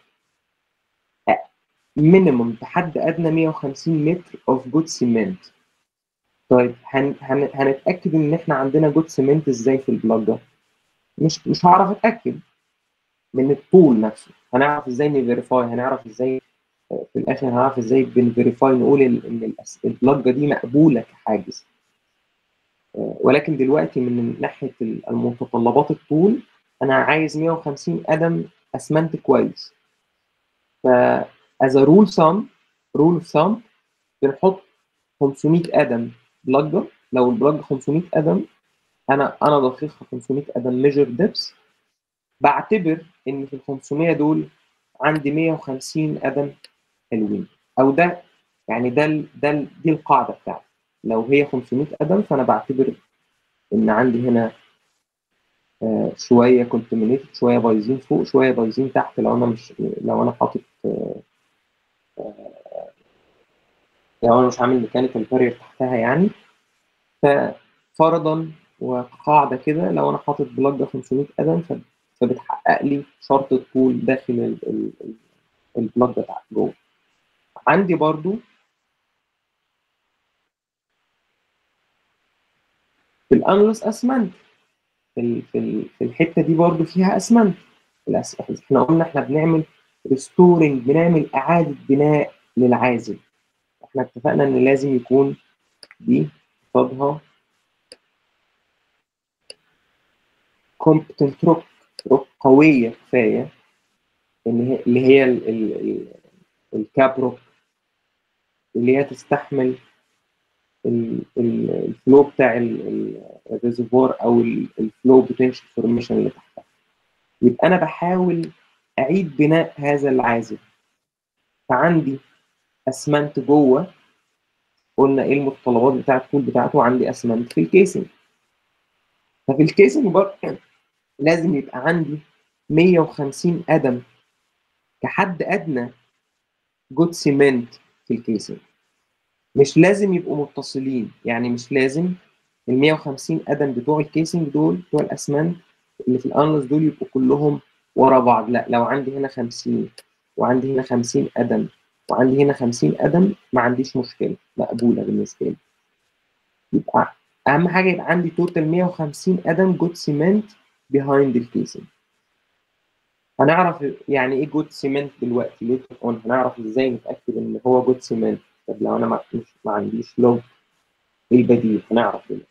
مينيمم بحد ادنى 150 متر اوف جود سيمنت طيب هن هن هنتاكد ان احنا عندنا جود سيمنت ازاي في البلاجه مش مش هعرف اتاكد من الطول نفسه هنعرف ازاي نفيريفاي هنعرف ازاي في الاخر هنعرف ازاي بنفيريفاي نقول ال- ان الأس- البلاجه دي مقبوله كحاجز آه، ولكن دلوقتي من ناحيه ال- المتطلبات الطول انا عايز 150 قدم اسمنت كويس ف as a rule sum rule of thumb بنحط 500 قدم بلاجه لو البلاجه 500 قدم انا انا ضخيخها 500 قدم ميجر ديبس بعتبر ان في ال 500 دول عندي 150 قدم حلوين او ده يعني ده ال- ده ال- دي القاعده بتاعتي لو هي 500 قدم فانا بعتبر ان عندي هنا آه، شويه كونتمينيتد شويه بايظين فوق شويه بايظين تحت لو انا مش لو انا حاطط آه، آه، لو انا مش عامل ميكانيكال بارير تحتها يعني ففرضا وقاعده كده لو انا حاطط بلاجه 500 قدم ف- فبتحقق لي شرط الطول داخل ال- ال- ال- البلاجه بتاعت جوه عندي برضو في الانلس اسمنت في ال- في ال- في الحته دي برضو فيها اسمنت الأس- احنا قلنا احنا بنعمل ريستورنج بنعمل اعاده بناء للعازل احنا اتفقنا ان لازم يكون دي قصادها competent روك روك قويه كفايه ان هي اللي هي ال- ال- ال- الكاب روك اللي هي تستحمل ال- ال- الفلو بتاع الريزرفوار او الفلو بوتنشال فورميشن اللي تحتها يبقى انا بحاول اعيد بناء هذا العازل فعندي اسمنت جوه قلنا ايه المتطلبات بتاعه الطول بتاعته عندي اسمنت في الكيسنج ففي الكيسنج برضه لازم يبقى عندي 150 قدم كحد ادنى جود سيمنت في الكيسنج مش لازم يبقوا متصلين يعني مش لازم ال 150 قدم بتوع الكيسنج دول بتوع الاسمنت اللي في الانلس دول يبقوا كلهم ورا بعض لا لو عندي هنا 50 وعندي هنا 50 قدم وعندي هنا 50 قدم ما عنديش مشكله مقبوله بالنسبه لي يبقى اهم حاجه يبقى عندي توتال 150 قدم جود سيمنت بيهايند الكيسنج هنعرف يعني ايه جود سيمنت دلوقتي ليتر اون هنعرف ازاي نتاكد ان هو جود سيمنت طب لو انا ما, مش ما عنديش لوج ايه البديل هنعرف دلوقتي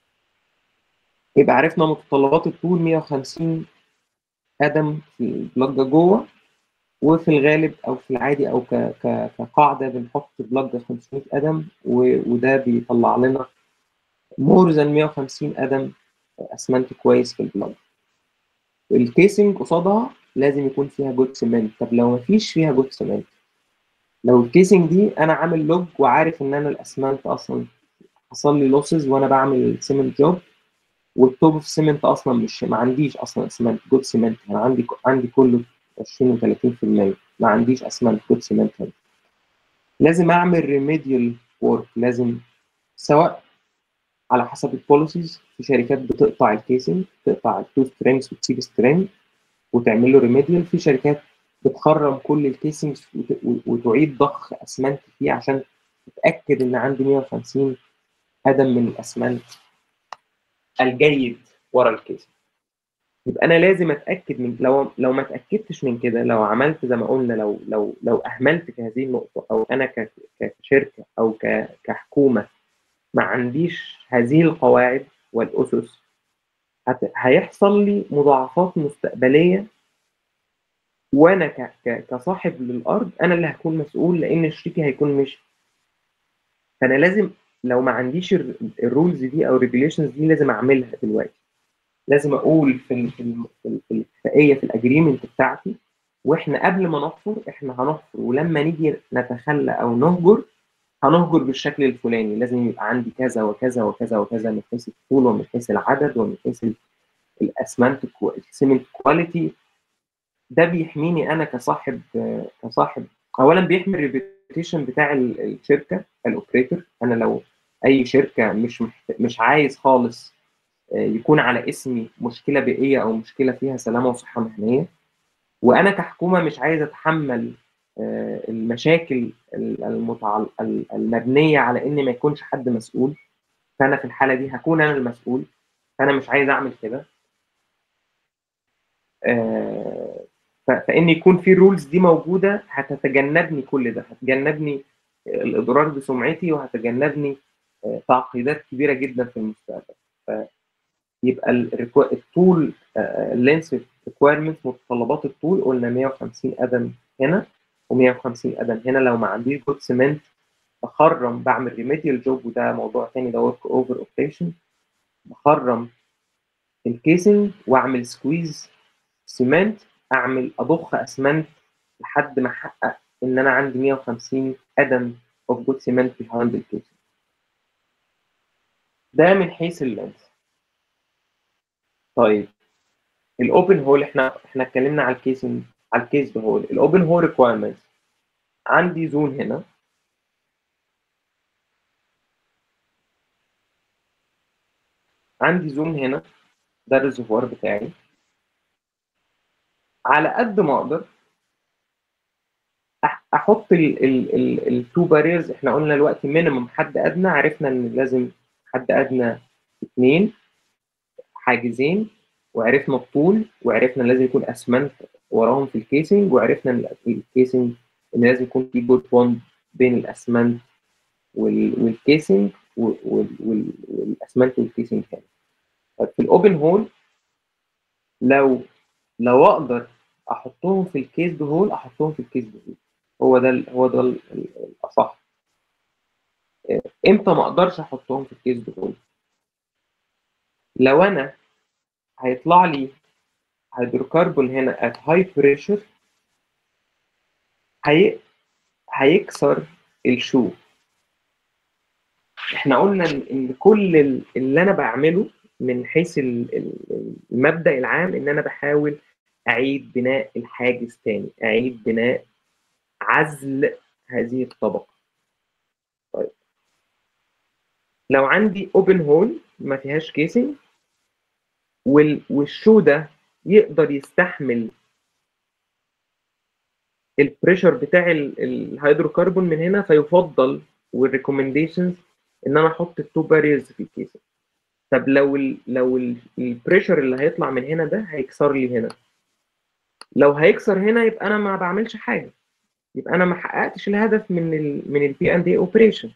يبقى عرفنا متطلبات الطول 150 قدم في البلجة جوه وفي الغالب او في العادي او ك ك كقاعده بنحط بلجة 500 قدم و- وده بيطلع لنا مور ذان 150 قدم اسمنت كويس في البلجة الكيسنج قصادها لازم يكون فيها جود سيمنت طب لو مفيش فيها جود سيمنت لو الكيسنج دي انا عامل لوج وعارف ان انا الاسمنت اصلا حصل لي لوسز وانا بعمل سيمنت جوب والتوب اوف سيمنت اصلا مش ما عنديش اصلا اسمنت جود سيمنت انا عندي عندي كله 20 و 30% ما عنديش اسمنت جود سيمنت هنا لازم اعمل ريميديال وورك لازم سواء على حسب البوليسيز في شركات بتقطع الكيسنج تقطع التو سترينجز وتسيب سترينج وتعمل له ريميديال في شركات بتخرم كل الكيسنج وتعيد ضخ اسمنت فيه عشان تتاكد ان عندي 150 قدم من الاسمنت الجيد ورا الكيسنج يبقى انا لازم اتاكد من لو لو ما اتاكدتش من كده لو عملت زي ما قلنا لو لو لو اهملت في هذه النقطه او انا ك- كشركه او ك- كحكومه ما عنديش هذه القواعد والاسس هت- هيحصل لي مضاعفات مستقبليه وانا ك- ك- كصاحب للارض انا اللي هكون مسؤول لان شريكي هيكون مش فانا لازم لو ما عنديش الرولز دي او الريجوليشنز دي لازم اعملها دلوقتي لازم اقول في ال- في ال- في ال- في الاتفاقيه في الاجريمنت بتاعتي واحنا قبل ما نحفر احنا هنحفر ولما نيجي نتخلى او نهجر هنهجر بالشكل الفلاني لازم يبقى عندي كذا وكذا وكذا وكذا من حيث الطول ومن حيث العدد ومن حيث ال- الاسمنت كو- السيمنت كواليتي ده بيحميني انا كصاحب كصاحب اولا بيحمي الريبيتيشن بتاع ال- الشركه الاوبريتور انا لو اي شركه مش محت... مش عايز خالص آه، يكون على اسمي مشكله بيئيه او مشكله فيها سلامه وصحه مهنيه وانا كحكومه مش عايز اتحمل آه، المشاكل ال- المتعل... ال- المبنيه على ان ما يكونش حد مسؤول فانا في الحاله دي هكون انا المسؤول فانا مش عايز اعمل كده آه، ف- فان يكون في رولز دي موجوده هتتجنبني كل ده هتجنبني الاضرار بسمعتي وهتجنبني آه، تعقيدات كبيره جدا في المستقبل فيبقى الريكو- الطول اللينس ريكويرمنت متطلبات الطول قلنا 150 قدم هنا و150 قدم هنا لو ما عنديش جود سيمنت بخرم بعمل ريميديال جوب وده موضوع تاني ده ورك اوفر اوبريشن بخرم الكيسنج واعمل سكويز سيمنت اعمل اضخ اسمنت لحد ما احقق ان انا عندي 150 قدم اوف جود سيمنت بيهايند الكيسنج ده من حيث اللينس طيب الاوبن هول احنا احنا اتكلمنا على الكيسنج على الكيس هول الاوبن هول ريكويرمنت عندي زون هنا عندي زون هنا ده الريزرفوار بتاعي على قد ما اقدر أح- احط التو باريرز احنا قلنا دلوقتي مينيمم حد ادنى عرفنا ان لازم حد ادنى اثنين حاجزين وعرفنا الطول وعرفنا لازم يكون اسمنت وراهم في الكيسنج وعرفنا ان الكيسنج ان لازم يكون في جود بوند بين الاسمنت وال- والكيسنج وال- وال- وال- والاسمنت والكيسنج هنا طيب في الاوبن هول لو لو اقدر احطهم في الكيس بهول احطهم في الكيس بهول هو ده ال- هو ده ال- ال- الاصح آه، امتى ما اقدرش احطهم في الكيس بهول لو انا هيطلع لي هيدروكربون هنا at high pressure هي... هيكسر الشو احنا قلنا ان إن كل ال- اللي انا بعمله من حيث ال- ال- المبدأ العام ان انا بحاول اعيد بناء الحاجز تاني اعيد بناء عزل هذه الطبقة طيب لو عندي اوبن هول ما فيهاش كيسنج وال... والشو ده يقدر يستحمل البريشر بتاع ال- الهيدروكربون من هنا فيفضل والريكومنديشنز ان انا احط التو باريرز في الكيسنج طب لو ال لو البريشر اللي هيطلع من هنا ده هيكسر لي هنا لو هيكسر هنا يبقى انا ما بعملش حاجه يبقى انا ما حققتش الهدف من ال من البي اند اي اوبريشن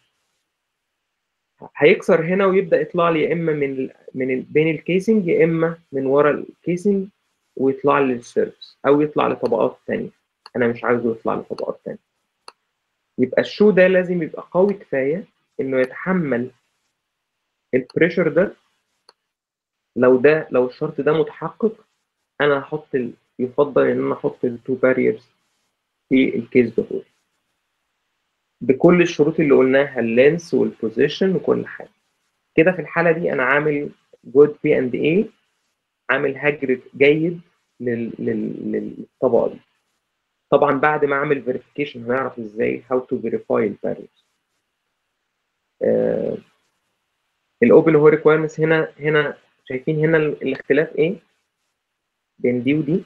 هيكسر هنا ويبدا يطلع لي يا اما من ال من ال بين الكيسنج يا اما من ورا الكيسنج ويطلع لي للسيرفس او يطلع لطبقات تانية انا مش عايزه يطلع لطبقات تانية يبقى الشو ده لازم يبقى قوي كفايه انه يتحمل البريشر ده لو ده لو الشرط ده متحقق انا هحط ال... يفضل ان انا احط التو باريرز في الكيس ده هو بكل الشروط اللي قلناها اللينس والبوزيشن وكل حاجه كده في الحاله دي انا عامل جود بي اند اي عامل هجر جيد لل... لل... للطبقه دي طبعا بعد ما اعمل فيريفيكيشن هنعرف ازاي how to verify الباريرز آه الاوبن هو ريكويرمنتس هنا هنا شايفين هنا ال- الاختلاف ايه بين دي ودي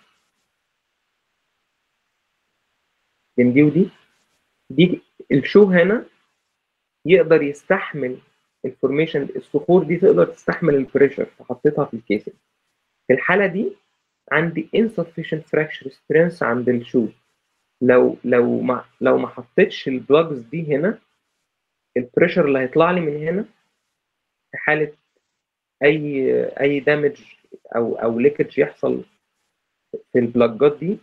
بين دي ودي دي الشو هنا يقدر يستحمل الفورميشن الصخور دي تقدر تستحمل البريشر فحطيتها في الكيسنج في الحاله دي عندي insufficient fracture strength عند الشو لو لو ما لو ما حطيتش البلاجز دي هنا البريشر اللي هيطلع لي من هنا في حاله اي اي دامج او او ليكج يحصل في البلاجات دي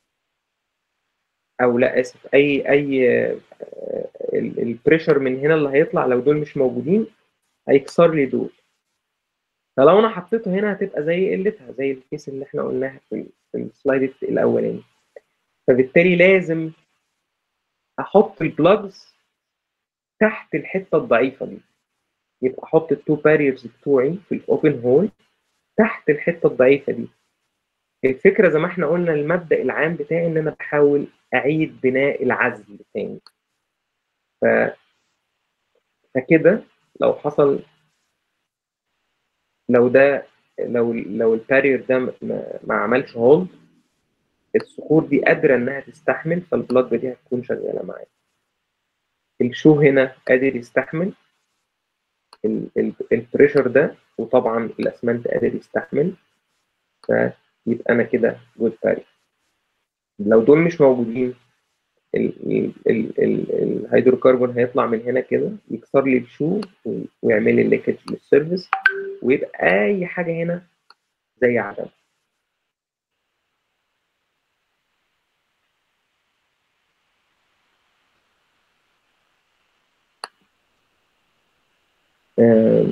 او لا اسف اي اي البريشر من هنا اللي هيطلع لو دول مش موجودين هيكسر لي دول فلو انا حطيته هنا هتبقى زي قلتها زي الكيس اللي احنا قلناها في ال- في السلايد الاولاني فبالتالي لازم احط البلاجز تحت الحته الضعيفه دي يبقى احط التو باريرز بتوعي في الاوبن هول تحت الحته الضعيفه دي الفكره زي ما احنا قلنا المبدا العام بتاعي ان انا بحاول اعيد بناء العزل تاني ف... فكده لو حصل لو ده لو لو البارير ده ما, ما عملش هولد الصخور دي قادره انها تستحمل فالبلاج دي هتكون شغاله معايا الشو هنا قادر يستحمل ال- ال- البريشر ده وطبعا الاسمنت قادر يستحمل فيبقى انا كده جود باري لو دول مش موجودين ال- ال- ال- ال- الهيدروكربون هيطلع من هنا كده يكسر لي الشو و- ويعمل لي ليكج للسيرفيس ويبقى اي حاجه هنا زي عدم آم،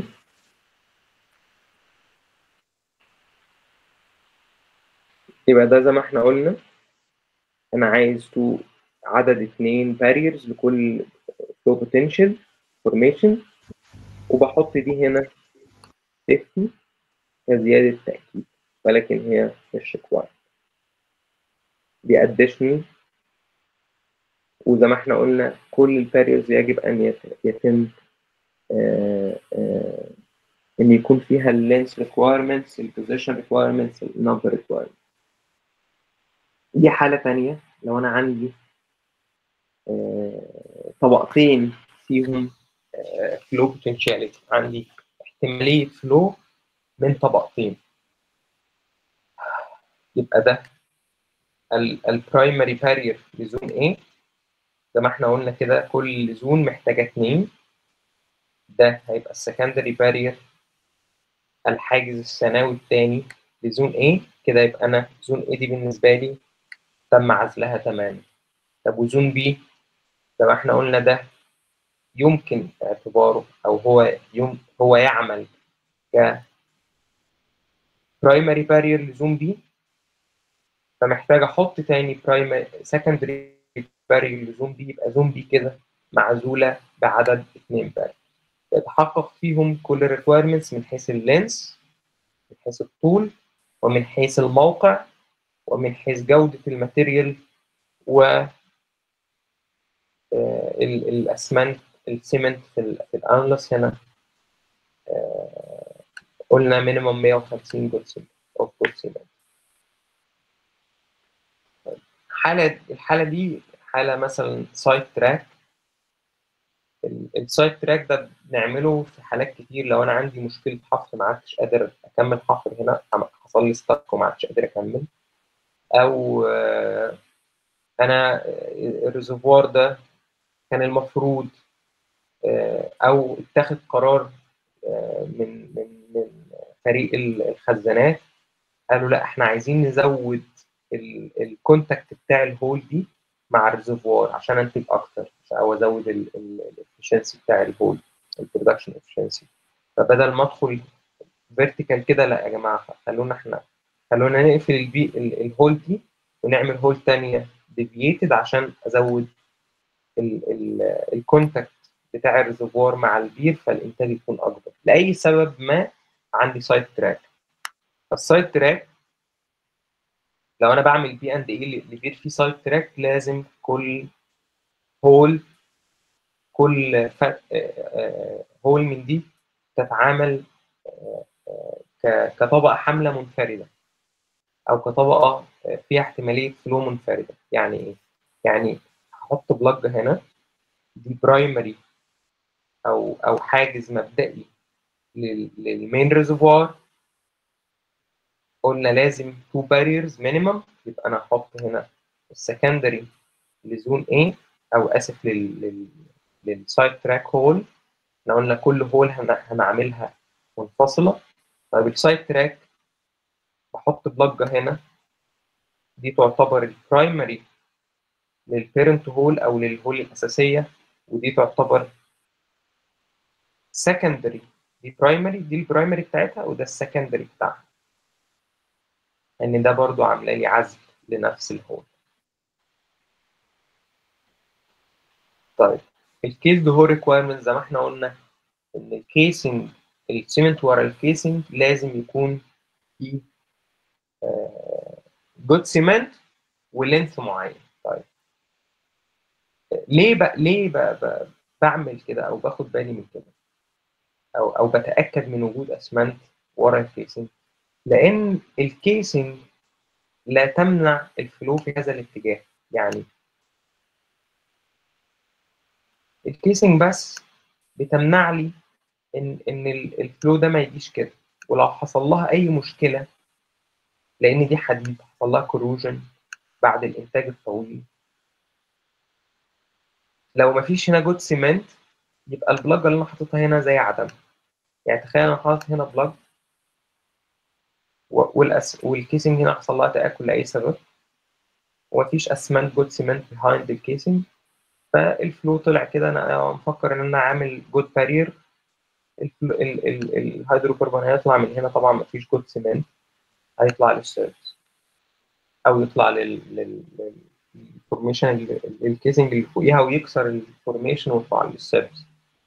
يبقى ده زي ما احنا قلنا انا عايز تو عدد اتنين باريرز لكل فلو بوتنشال فورميشن وبحط دي هنا سيفتي كزيادة تأكيد ولكن هي مش required دي additional وزي ما احنا قلنا كل الباريرز يجب أن يت- يتم آه، آه، إن يكون فيها اللينس requirements البوزيشن requirements النمبر requirements دي حالة تانية لو أنا عندي آه، طبقتين فيهم فلو potentiality عندي احتمالية فلو من طبقتين يبقى ده البرايمري بارير لزون A زي ما احنا قلنا كده كل زون محتاجة اتنين ده هيبقى السكندري بارير الحاجز الثانوي الثاني لزون A كده يبقى أنا زون A دي بالنسبة لي تم عزلها تماما طب وزون B زي ما احنا قلنا ده يمكن اعتباره أو هو يم هو يعمل ك برايمري بارير لزون B فمحتاج احط تاني برايمري سكندري باري لزوم بي يبقى زوم بي كده معزوله بعدد اثنين باري يتحقق فيهم كل الريكويرمنتس من حيث اللينس من حيث الطول ومن حيث الموقع ومن حيث جودة الماتيريال و آه، ال- الأسمنت السيمنت في ال- في الأنلس هنا آه، قلنا مينيموم 150 جول سيمنت أو جول سيمنت حالة الحالة دي حالة مثلا سايد تراك السايد تراك ده بنعمله في حالات كتير لو انا عندي مشكله حفر ما عدتش قادر اكمل حفر هنا حصل لي ستاك وما عدتش قادر اكمل او آه، انا الريزرفوار ده كان المفروض آه، او اتخذ قرار آه، من من من فريق الخزانات قالوا لا احنا عايزين نزود الكونتاكت بتاع الهول دي مع الريزرفوار عشان انتج اكتر او ازود الافشنسي بتاع الهول البرودكشن افشنسي فبدل ما ادخل فيرتيكال كده لا يا جماعه خلونا احنا خلونا نقفل البي ال- الهول دي ونعمل هول تانية ديفييتد عشان ازود الكونتاكت بتاع الريزرفوار مع البير فالانتاج يكون اكبر لاي سبب ما عندي سايد تراك فالسايد تراك لو انا بعمل بي اند ايه لبير فيه سايد تراك لازم كل هول كل ف... هول من دي تتعامل آه، آه، ك- كطبقة حاملة منفردة أو كطبقة فيها احتمالية فلو منفردة يعني إيه؟ يعني هحط بلج هنا دي برايمري أو أو حاجز مبدئي لل- للمين ريزرفوار قلنا لازم تو باريرز مينيمم يبقى أنا هحط هنا السكندري لزون A أو آسف لل لل للسايد تراك هول احنا قلنا كل هول هن- هنعملها منفصلة طيب السايد تراك بحط بلجة هنا دي تعتبر البرايمري للبيرنت هول او للهول الاساسيه ودي تعتبر سكندري دي برايمري دي البرايمري بتاعتها وده السكندري بتاعها ان ده برضو عامله لي عزل لنفس الهول طيب الكيس ده هو ريكويرمنت زي ما احنا قلنا ان الكيسنج السيمنت ورا الكيسنج لازم يكون فيه جود سيمنت ولينث معين طيب ليه بقى ليه بقى بقى بعمل كده او باخد بالي من كده او او بتاكد من وجود اسمنت ورا الكيسنج لان الكيسنج لا تمنع الفلو في هذا الاتجاه يعني الكيسنج بس بتمنع لي ان ان ال- الفلو ده ما يجيش كده ولو حصل لها اي مشكله لان دي حديد حصل لها كروجن بعد الانتاج الطويل لو ما فيش هنا جود سيمنت يبقى البلاج اللي انا حاططها هنا زي عدم يعني تخيل انا حاطط هنا بلاج والأس... والكيسنج هنا حصل لها تآكل لأي سبب ومفيش اسمنت جود سيمنت بيهايند الكيسنج فالفلو طلع كده انا مفكر ان انا عامل جود بارير الهيدروكربون هيطلع من هنا طبعا مفيش جود سيمنت هيطلع للسيرفس او يطلع لل لل للفورميشن الكيسنج اللي فوقيها ويكسر الفورميشن ويطلع للسيرفس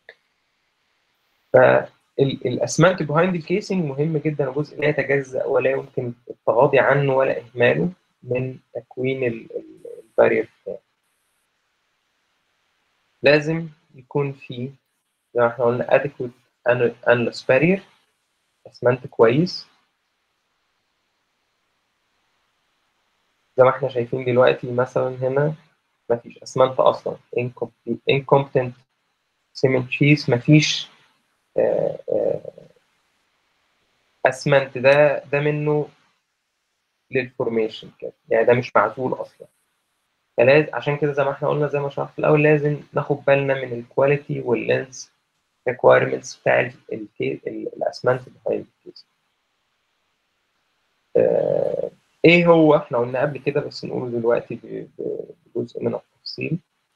فالاسمنت بيهايند الكيسنج مهم جدا وجزء لا يتجزا ولا يمكن التغاضي عنه ولا اهماله من تكوين البارير بتاعه لازم يكون في زي ما احنا قلنا adequate endless barrier اسمنت كويس زي ما احنا شايفين دلوقتي مثلا هنا مفيش اسمنت اصلا incomplete incompetent cement sheets مفيش آه، آه، اسمنت ده ده منه للفورميشن كده يعني ده مش معزول اصلا فلازم عشان كده زي ما احنا قلنا زي ما شرحت في الاول لازم ناخد بالنا من الكواليتي واللينس ريكويرمنتس بتاع ال- الكي- ال- الاسمنت بيهايند الكيس آه، ايه هو احنا قلنا قبل كده بس نقوله دلوقتي ب- ب- بجزء من التفصيل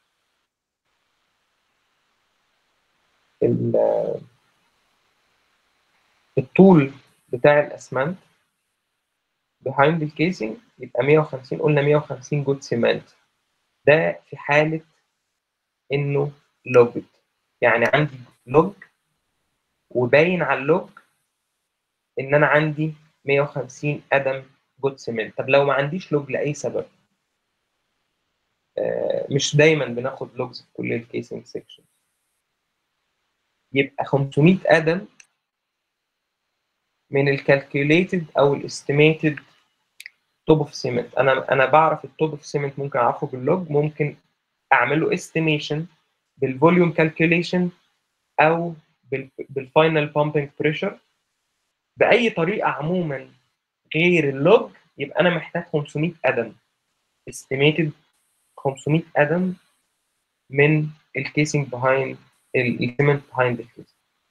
ال- الطول بتاع الاسمنت behind الكيسنج يبقى 150 قلنا 150 جود سيمنت ده في حالة إنه لوجد يعني عندي لوج وباين على اللوج إن أنا عندي 150 قدم جود سيمنت طب لو ما عنديش لوج لأي سبب آه، مش دايما بناخد لوجز في كل الكيسنج سيكشن يبقى 500 قدم من الكالكوليتد او الاستيميتد توب اوف سيمنت انا انا بعرف التوب اوف سيمنت ممكن اعرفه باللوج ممكن اعمل له استيميشن بالفوليوم كالكوليشن او بالفاينل بامبنج بريشر باي طريقه عموما غير اللوج يبقى انا محتاج 500 قدم استيميتد 500 قدم من الكيسنج بيهايند السيمنت بيهايند الكيسنج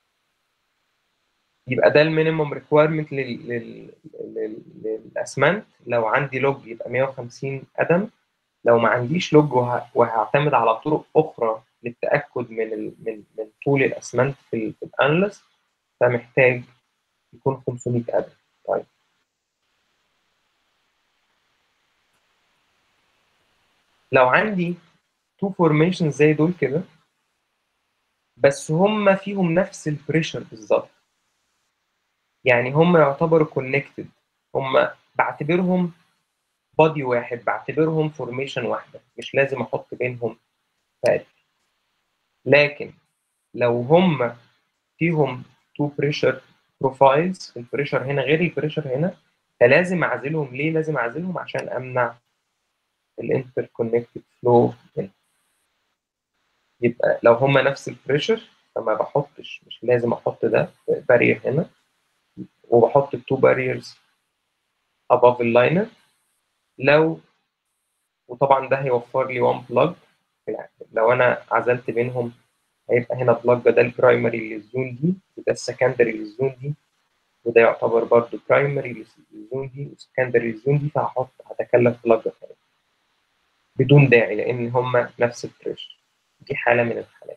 يبقى ده المينيموم ريكويرمنت للاسمنت لو عندي لوج يبقى 150 قدم لو ما عنديش لوج وه- وهعتمد على طرق اخرى للتاكد من ال من من طول الاسمنت في ال- في الانلس فمحتاج يكون 500 قدم طيب لو عندي تو فورميشن زي دول كده بس هم فيهم نفس البريشر بالظبط يعني هم يعتبروا كونكتد هم بعتبرهم بادي واحد بعتبرهم فورميشن واحده مش لازم احط بينهم فرق لكن لو هم فيهم تو بريشر بروفايلز البريشر هنا غير البريشر هنا فلازم اعزلهم ليه لازم اعزلهم عشان امنع الانتر كونكتد فلو يبقى لو هم نفس البريشر فما بحطش مش لازم احط ده بارير هنا وبحط التو باريرز above اللاينر لو وطبعا ده هيوفر لي 1 بلاج لو انا عزلت بينهم هيبقى هنا بلاج ده البرايمري للزون دي وده السكندري للزون دي وده يعتبر برضه برايمري للزون دي وسكندري للزون دي فهحط هتكلف بلاج ثاني بدون داعي لان هم نفس البريشر دي حاله من الحالات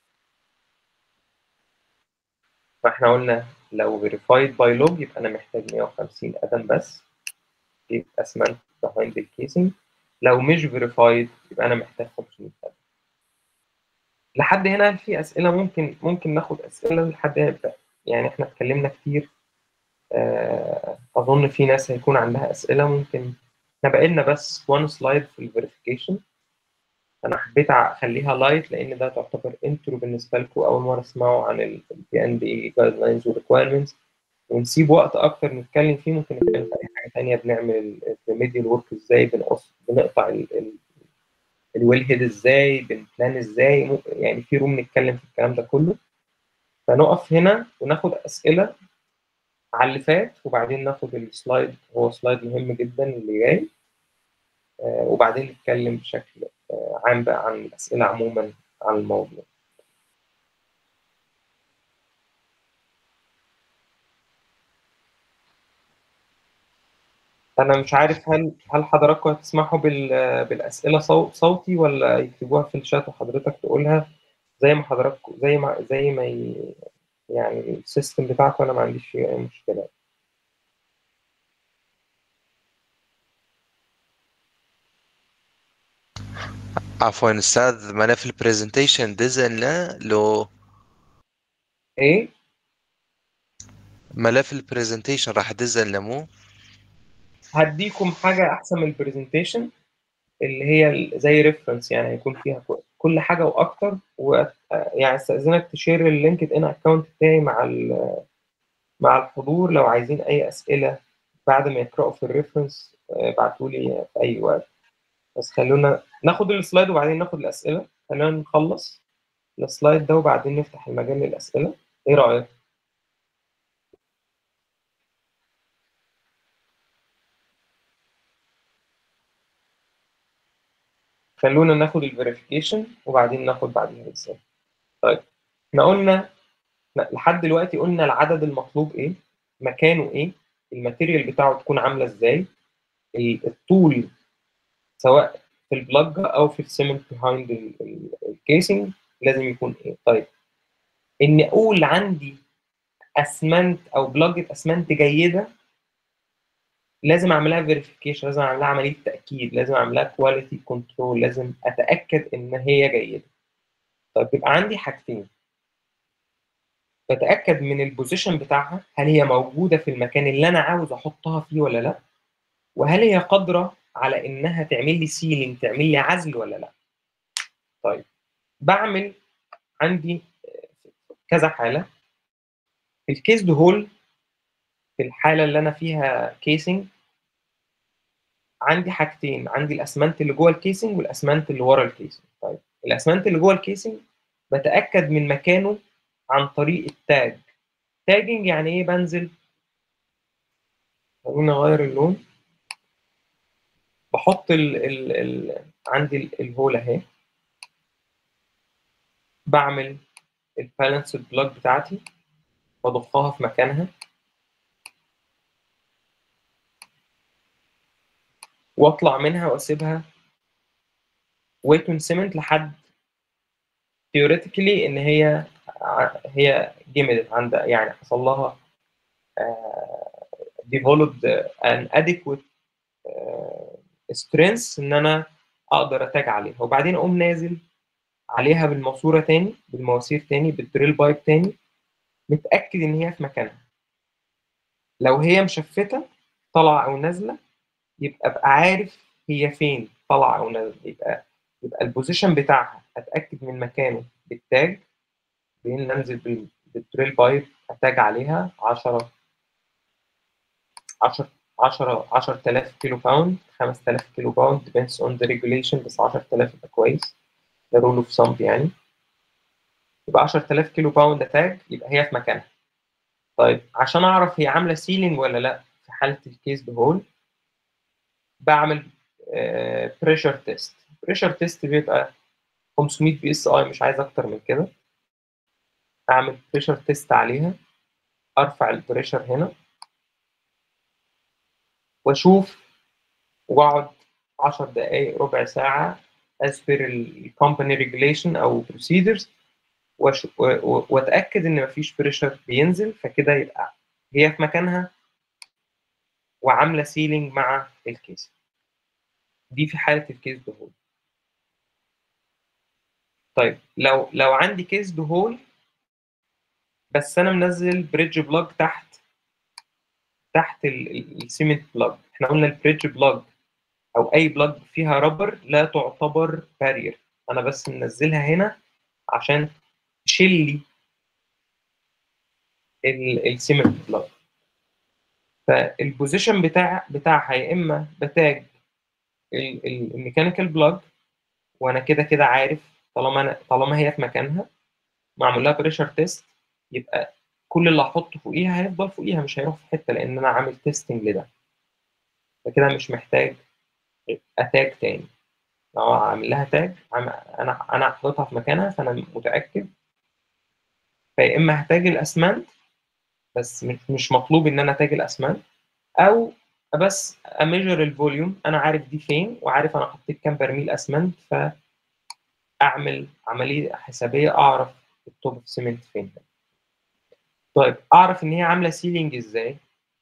فاحنا قلنا لو verified by log يبقى انا محتاج 150 قدم بس يبقى اسمنت behind the casing لو مش verified يبقى انا محتاج 500 قدم لحد هنا في اسئله ممكن ممكن ناخد اسئله لحد هنا يعني احنا اتكلمنا كتير آه، اظن في ناس هيكون عندها اسئله ممكن احنا بقى لنا بس وان سلايد في الفيريفيكيشن انا حبيت اخليها لايت لان ده تعتبر انترو بالنسبه لكم اول مره تسمعوا عن البي ان بي جايد لاينز وريكويرمنتس ونسيب وقت اكتر نتكلم فيه ممكن نتكلم في اي حاجه ثانيه بنعمل الريميديال ورك ازاي بنقص بنقطع الويل هيد ازاي بنبلان ازاي ممكن- يعني في روم نتكلم في الكلام ده كله فنقف هنا وناخد اسئله على اللي فات وبعدين ناخد السلايد هو سلايد مهم جدا اللي جاي آه، وبعدين نتكلم بشكل آه، عام بقى عن الأسئلة عموما عن الموضوع أنا مش عارف هل هل حضراتكم هتسمحوا بال- بالأسئلة صو- صوتي ولا يكتبوها في الشات وحضرتك تقولها زي ما حضراتكم زي ما زي ما ي- يعني السيستم بتاعكم أنا ما عنديش فيه أي مشكلة عفوا استاذ ملف البرزنتيشن دزن لا لو إيه؟ ملف البرزنتيشن راح دزن لمو هديكم حاجة أحسن من البرزنتيشن اللي هي ال- زي ريفرنس يعني هيكون فيها كو- كل حاجة وأكتر و يعني استأذنك تشير اللينكد إن أكونت بتاعي مع ال- مع الحضور لو عايزين أي أسئلة بعد ما يقرأوا في الريفرنس ابعتوا لي في أي وقت بس خلونا ناخد السلايد وبعدين ناخد الأسئلة خلينا نخلص السلايد ده وبعدين نفتح المجال للأسئلة إيه رأيك؟ خلونا ناخد الفيريفيكيشن وبعدين ناخد بعديها الرسالة طيب احنا قلنا لا، لحد دلوقتي قلنا العدد المطلوب ايه مكانه ايه الماتيريال بتاعه تكون عامله ازاي ال- الطول سواء في البلاج او في السيمنت بيهايند الكيسنج لازم يكون ايه طيب اني اقول عندي اسمنت او بلاجة اسمنت جيده لازم اعملها فيريفيكيشن لازم اعملها عمليه تاكيد لازم اعملها كواليتي كنترول لازم اتاكد ان هي جيده طيب يبقى عندي حاجتين بتاكد من البوزيشن بتاعها هل هي موجوده في المكان اللي انا عاوز احطها فيه ولا لا وهل هي قادره على انها تعمل لي سيلينج تعمل لي عزل ولا لا طيب بعمل عندي كذا حاله في الكيس ده هول في الحاله اللي انا فيها كيسنج عندي حاجتين عندي الاسمنت اللي جوه الكيسنج والاسمنت اللي ورا الكيسنج طيب الاسمنت اللي جوه الكيسنج بتاكد من مكانه عن طريق التاج تاجنج يعني ايه بنزل خليني اغير اللون بحط ال ال ال عندي ال- الهول اهي بعمل البالانس بلوك بتاعتي بضخها في مكانها واطلع منها واسيبها ويتون سيمنت لحد theoretically ان هي ع- هي جمدت عند يعني حصل لها آه، developed an adequate آه، strength ان انا اقدر اتاج عليها وبعدين اقوم نازل عليها بالماسوره تاني بالمواسير تاني بالدريل بايب تاني متاكد ان هي في مكانها لو هي مشفته طالعه او نازله يبقى ابقى عارف هي فين طالعه او نازله يبقى يبقى البوزيشن بتاعها اتاكد من مكانه بالتاج بعدين ننزل بال- بالدريل بايب اتاج عليها 10 10 10 10000 كيلو باوند 5000 كيلو باوند depends on the regulation بس 10000 يبقى كويس ده رول اوف ثامب يعني يبقى 10000 كيلو باوند اتاج يبقى هي في مكانها طيب عشان اعرف هي عامله سيلينج ولا لا في حاله الكيس بهول بعمل بريشر تيست بريشر تيست بيبقى 500 بي اس اي مش عايز اكتر من كده اعمل بريشر تيست عليها ارفع البريشر هنا واشوف واقعد 10 دقائق ربع ساعه as per الكومباني ريجوليشن او procedures وأش- و- و- واتاكد ان مفيش بريشر بينزل فكده يبقى هي في مكانها وعامله سيلينج مع الكيس دي في حاله الكيس دهول طيب لو لو عندي كيس دهول بس انا منزل بريدج بلوج تحت تحت السيمنت بلوج احنا قلنا البريدج بلوج او اي بلوج فيها رابر لا تعتبر بارير انا بس منزلها هنا عشان تشيل لي السيمنت بلوج فالبوزيشن بتاع بتاعها يا اما بتاج الميكانيكال بلوج وانا كده كده عارف طالما انا طالما هي في مكانها معمول لها بريشر تيست يبقى كل اللي هحطه فوقيها هيفضل فوقيها مش هيروح في حته لان انا عامل تيستنج لده فكده مش محتاج اتاج تاني لو عامل لها تاج عم- انا انا حاططها في مكانها فانا متاكد فيا اما هتاج الاسمنت بس مش- مش مطلوب ان انا اتاج الاسمنت او بس اميجر الفوليوم انا عارف دي فين وعارف انا حطيت كام برميل اسمنت فاعمل عمليه حسابيه اعرف التوب اوف سيمنت فين طيب اعرف ان هي عامله سيلينج ازاي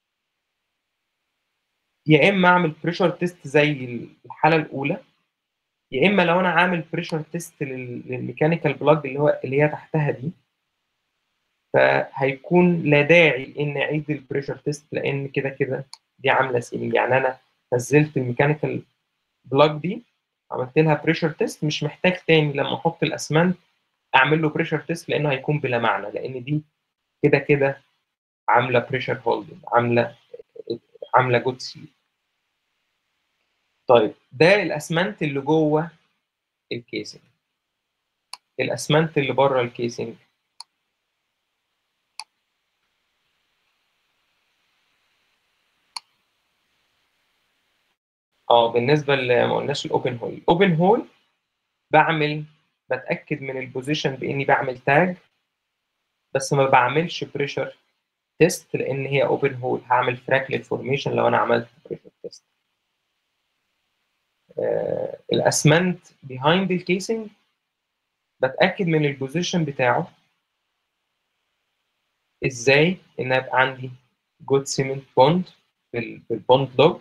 يا اما اعمل بريشر تيست زي الحاله الاولى يا اما لو انا عامل بريشر تيست للميكانيكال بلاج اللي هو اللي هي تحتها دي فهيكون لا داعي ان اعيد البريشر تيست لان كده كده دي عامله سيلينج يعني انا نزلت الميكانيكال بلاج دي عملت لها بريشر تيست مش محتاج تاني لما احط الاسمنت اعمل له بريشر تيست لانه هيكون بلا معنى لان دي كده كده عامله بريشر هولدنج عامله عامله جود سيل طيب ده الاسمنت اللي جوه الكيسنج الاسمنت اللي بره الكيسنج اه بالنسبه اللي ما قلناش الاوبن هول الاوبن هول بعمل بتاكد من البوزيشن باني بعمل تاج بس ما بعملش بريشر تيست لان هي اوبن هول هعمل فراكلت فورميشن لو انا عملت بريشر تيست آه الاسمنت بيهايند الكيسنج بتاكد من البوزيشن بتاعه ازاي ان يبقى عندي جود سيمنت بوند بال- بالبوند لوج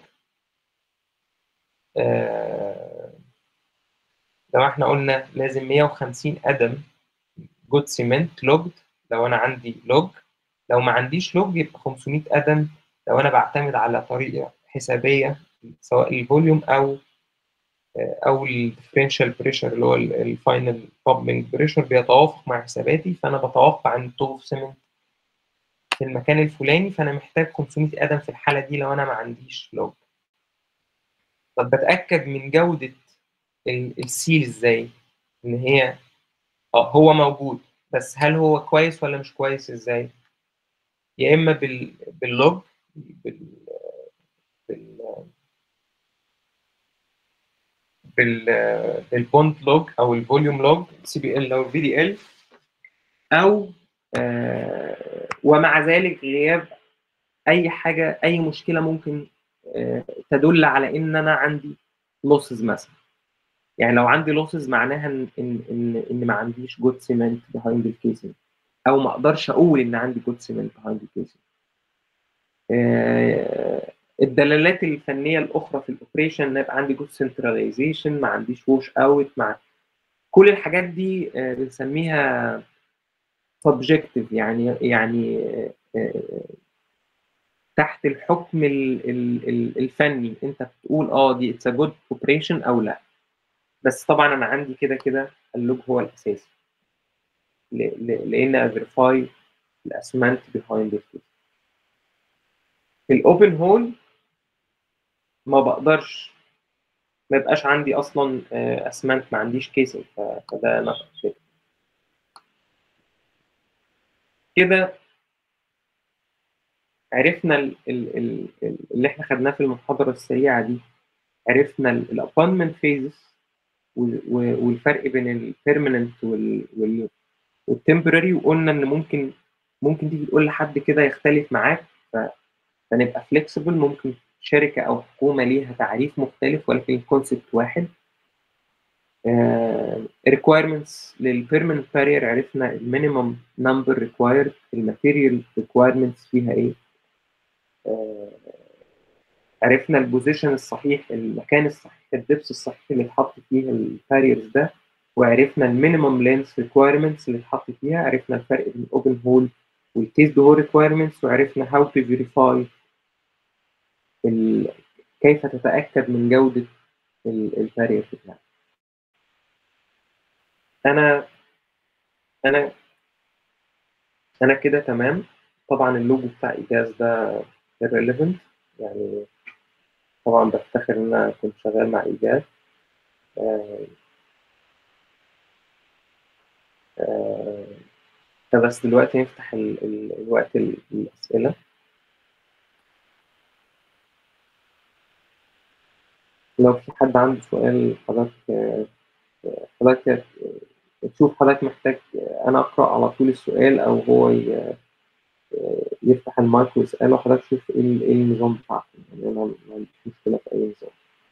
آه، لو احنا قلنا لازم 150 قدم جود سيمنت لوجد لو انا عندي لوج لو ما عنديش لوج يبقى 500 قدم لو انا بعتمد على طريقه حسابيه سواء الفوليوم او او الديفرنشال بريشر اللي هو الفاينل بابلنج بريشر بيتوافق مع حساباتي فانا بتوقع ان الطوب سيمنت في المكان الفلاني فانا محتاج 500 قدم في الحاله دي لو انا ما عنديش لوج طب بتاكد من جوده ال- السيل ازاي ان هي اه هو موجود بس هل هو كويس ولا مش كويس ازاي يا اما بال باللوج بال بال بال بالبوند لوج او الفوليوم لوج سي بي ال او الفي دي ال او آه ومع ذلك غياب اي حاجه اي مشكله ممكن آه تدل على ان انا عندي لوسز مثلا يعني لو عندي لوسز معناها ان ان ان, إن ما عنديش جود سيمنت بيهايند الكيسنج او ما اقدرش اقول ان عندي جود سيمنت بيهايند الكيسنج الدلالات الفنيه الاخرى في الاوبريشن ان يبقى عندي جود سنتراليزيشن ما عنديش ووش اوت مع كل الحاجات دي آه، بنسميها سبجكتيف يعني يعني آه، تحت الحكم ال- ال- ال- الفني انت بتقول اه دي اتس جود اوبريشن او لا بس طبعا انا عندي كده كده اللوج هو الاساسي ل- ل- لان افيرفاي الاسمنت بيهايند الكيس في الاوبن هول ما بقدرش ما يبقاش عندي اصلا آه، اسمنت ما عنديش كيسنج فده نقص شيء كده عرفنا ال ال ال ال- اللي احنا خدناه في المحاضره السريعه دي عرفنا الابانمنت فيزز والفرق بين البيرمننت والتمبراري وقلنا ان ممكن ممكن تيجي تقول لحد كده يختلف معاك ف- فنبقى فليكسبل ممكن شركه او حكومه ليها تعريف مختلف ولكن الكونسبت واحد ريكوايرمنتس للبيرمننت بارير عرفنا المينيمم نمبر ريكوايرد الماتيريال ريكوايرمنتس فيها ايه آه، عرفنا البوزيشن الصحيح المكان الصحيح الدبس الصحيح اللي اتحط فيه الباريرز ده وعرفنا المينيمم لينس ريكوايرمنتس اللي اتحط فيها عرفنا الفرق بين الاوبن هول والكيس هول ريكوايرمنتس وعرفنا هاو تو فيريفاي كيف تتاكد من جوده البارير بتاعك انا انا انا كده تمام طبعا اللوجو بتاع ايجاز ده irrelevant يعني طبعا بفتخر ان انا كنت شغال مع ايجاز آه، آه، فبس دلوقتي نفتح ال- ال- الوقت ال- الأسئلة لو في حد عنده سؤال حضرتك آه، حضرتك آه، تشوف حضرتك محتاج آه، أنا أقرأ على طول السؤال أو هو ي- آه، يفتح المايك ويسأله حضرتك شوف إيه ال- إيه النظام بتاعكم يعني أنا ما عنديش مشكلة في أي نظام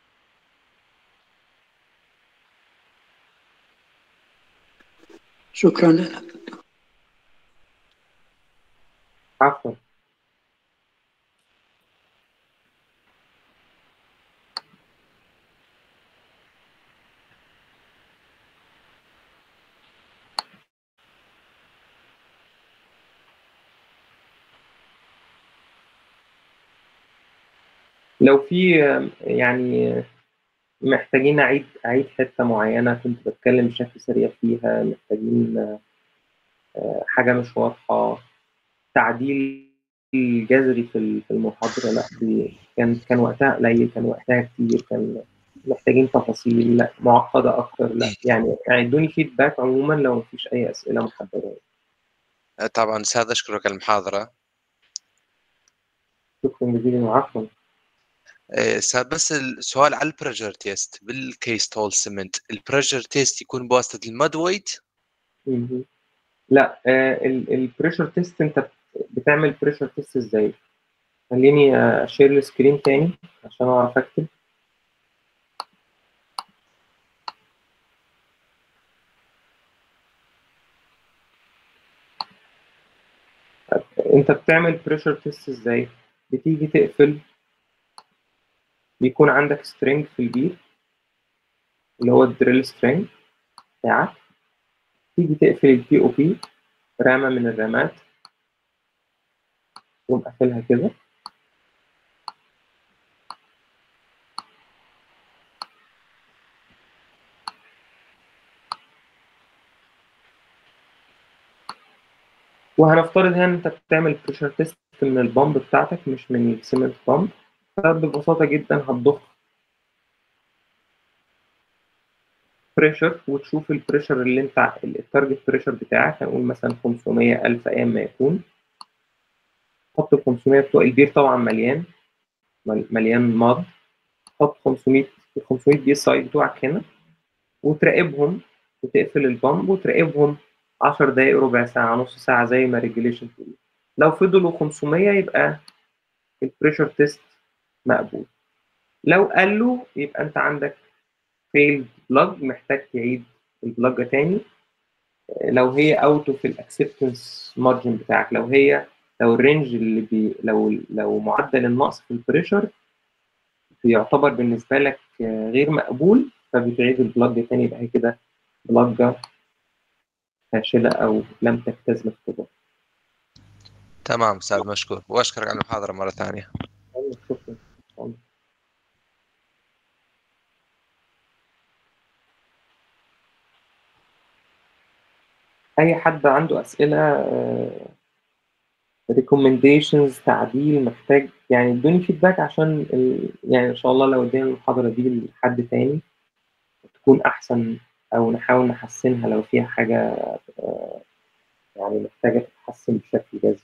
شكرا لك عفوا لو في آه، يعني محتاجين أعيد أعيد حتة معينة كنت بتكلم بشكل سريع فيها محتاجين آه، حاجة مش واضحة تعديل جذري في ال- في المحاضرة لا دي كان كان وقتها قليل كان وقتها كتير كان محتاجين تفاصيل لا معقدة أكتر لا يعني يعني ادوني فيدباك عموما لو مفيش أي أسئلة محددة طبعا استاذ اشكرك على المحاضره شكرا جزيلا وعفوا إيه، استاذ بس السؤال على البريشر تيست بالكيس تول سيمنت البريشر تيست يكون بواسطه المد ويت مهم. لا البريشر تيست أنت بتعمل بريشر تيست إزاي؟ خليني أشير السكرين تاني عشان أعرف أكتب انت بتعمل بريشر تيست ازاي بتيجي تقفل بيكون عندك سترينج في البير اللي هو الدريل سترينج بتاعك تيجي تقفل البي او بي رامة من الرامات تقوم قافلها كده وهنفترض هنا انت بتعمل بريشر تيست من البامب بتاعتك مش من السيمنت بامب فببساطة جدا هتضخ بريشر وتشوف البريشر اللي انت التارجت بريشر بتاعك هنقول مثلا 500 ألف أيام ما يكون حط ال 500 بتوع البير طبعا مليان مليان مض حط 500 ال 500 دي السايد بتوعك هنا وتراقبهم وتقفل البامب وتراقبهم 10 دقايق ربع ساعة نص ساعة زي ما ريجوليشن تقول لو فضلوا 500 يبقى البريشر تيست مقبول لو قالوا يبقى انت عندك فيل بلاج محتاج تعيد البلاجة تاني لو هي اوت اوف الاكسبتنس مارجن بتاعك لو هي لو الرينج اللي بي لو لو معدل النقص في البريشر يعتبر بالنسبه لك غير مقبول فبتعيد البلاج تاني يبقى هي كده بلاجة فاشلة أو لم تجتاز الاختبار. تمام استاذ مشكور واشكرك على المحاضره مره ثانيه شكرا. أي حد عنده أسئلة ريكومنديشنز تعديل محتاج يعني ادوني فيدباك عشان ال... يعني إن شاء الله لو ادينا المحاضرة دي لحد تاني تكون أحسن أو نحاول نحسنها لو فيها حاجة يعني محتاجة تتحسن بشكل جذري.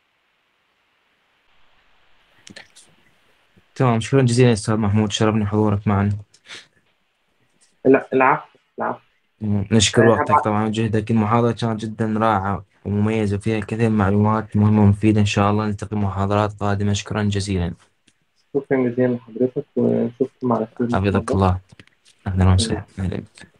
تمام شكرا جزيلا أستاذ محمود شرفني حضورك معنا لا العفو العفو نشكر أنا وقتك هبعت- طبعا وجهدك المحاضرة كانت جدا رائعة ومميزة وفيها الكثير من المعلومات مهمة ومفيدة إن شاء الله نلتقي محاضرات قادمة شكرا جزيلا شكرا جزيلا لحضرتك ونشوفكم على خير إن شاء حفظك الله أهلا وسهلا أهلا بك.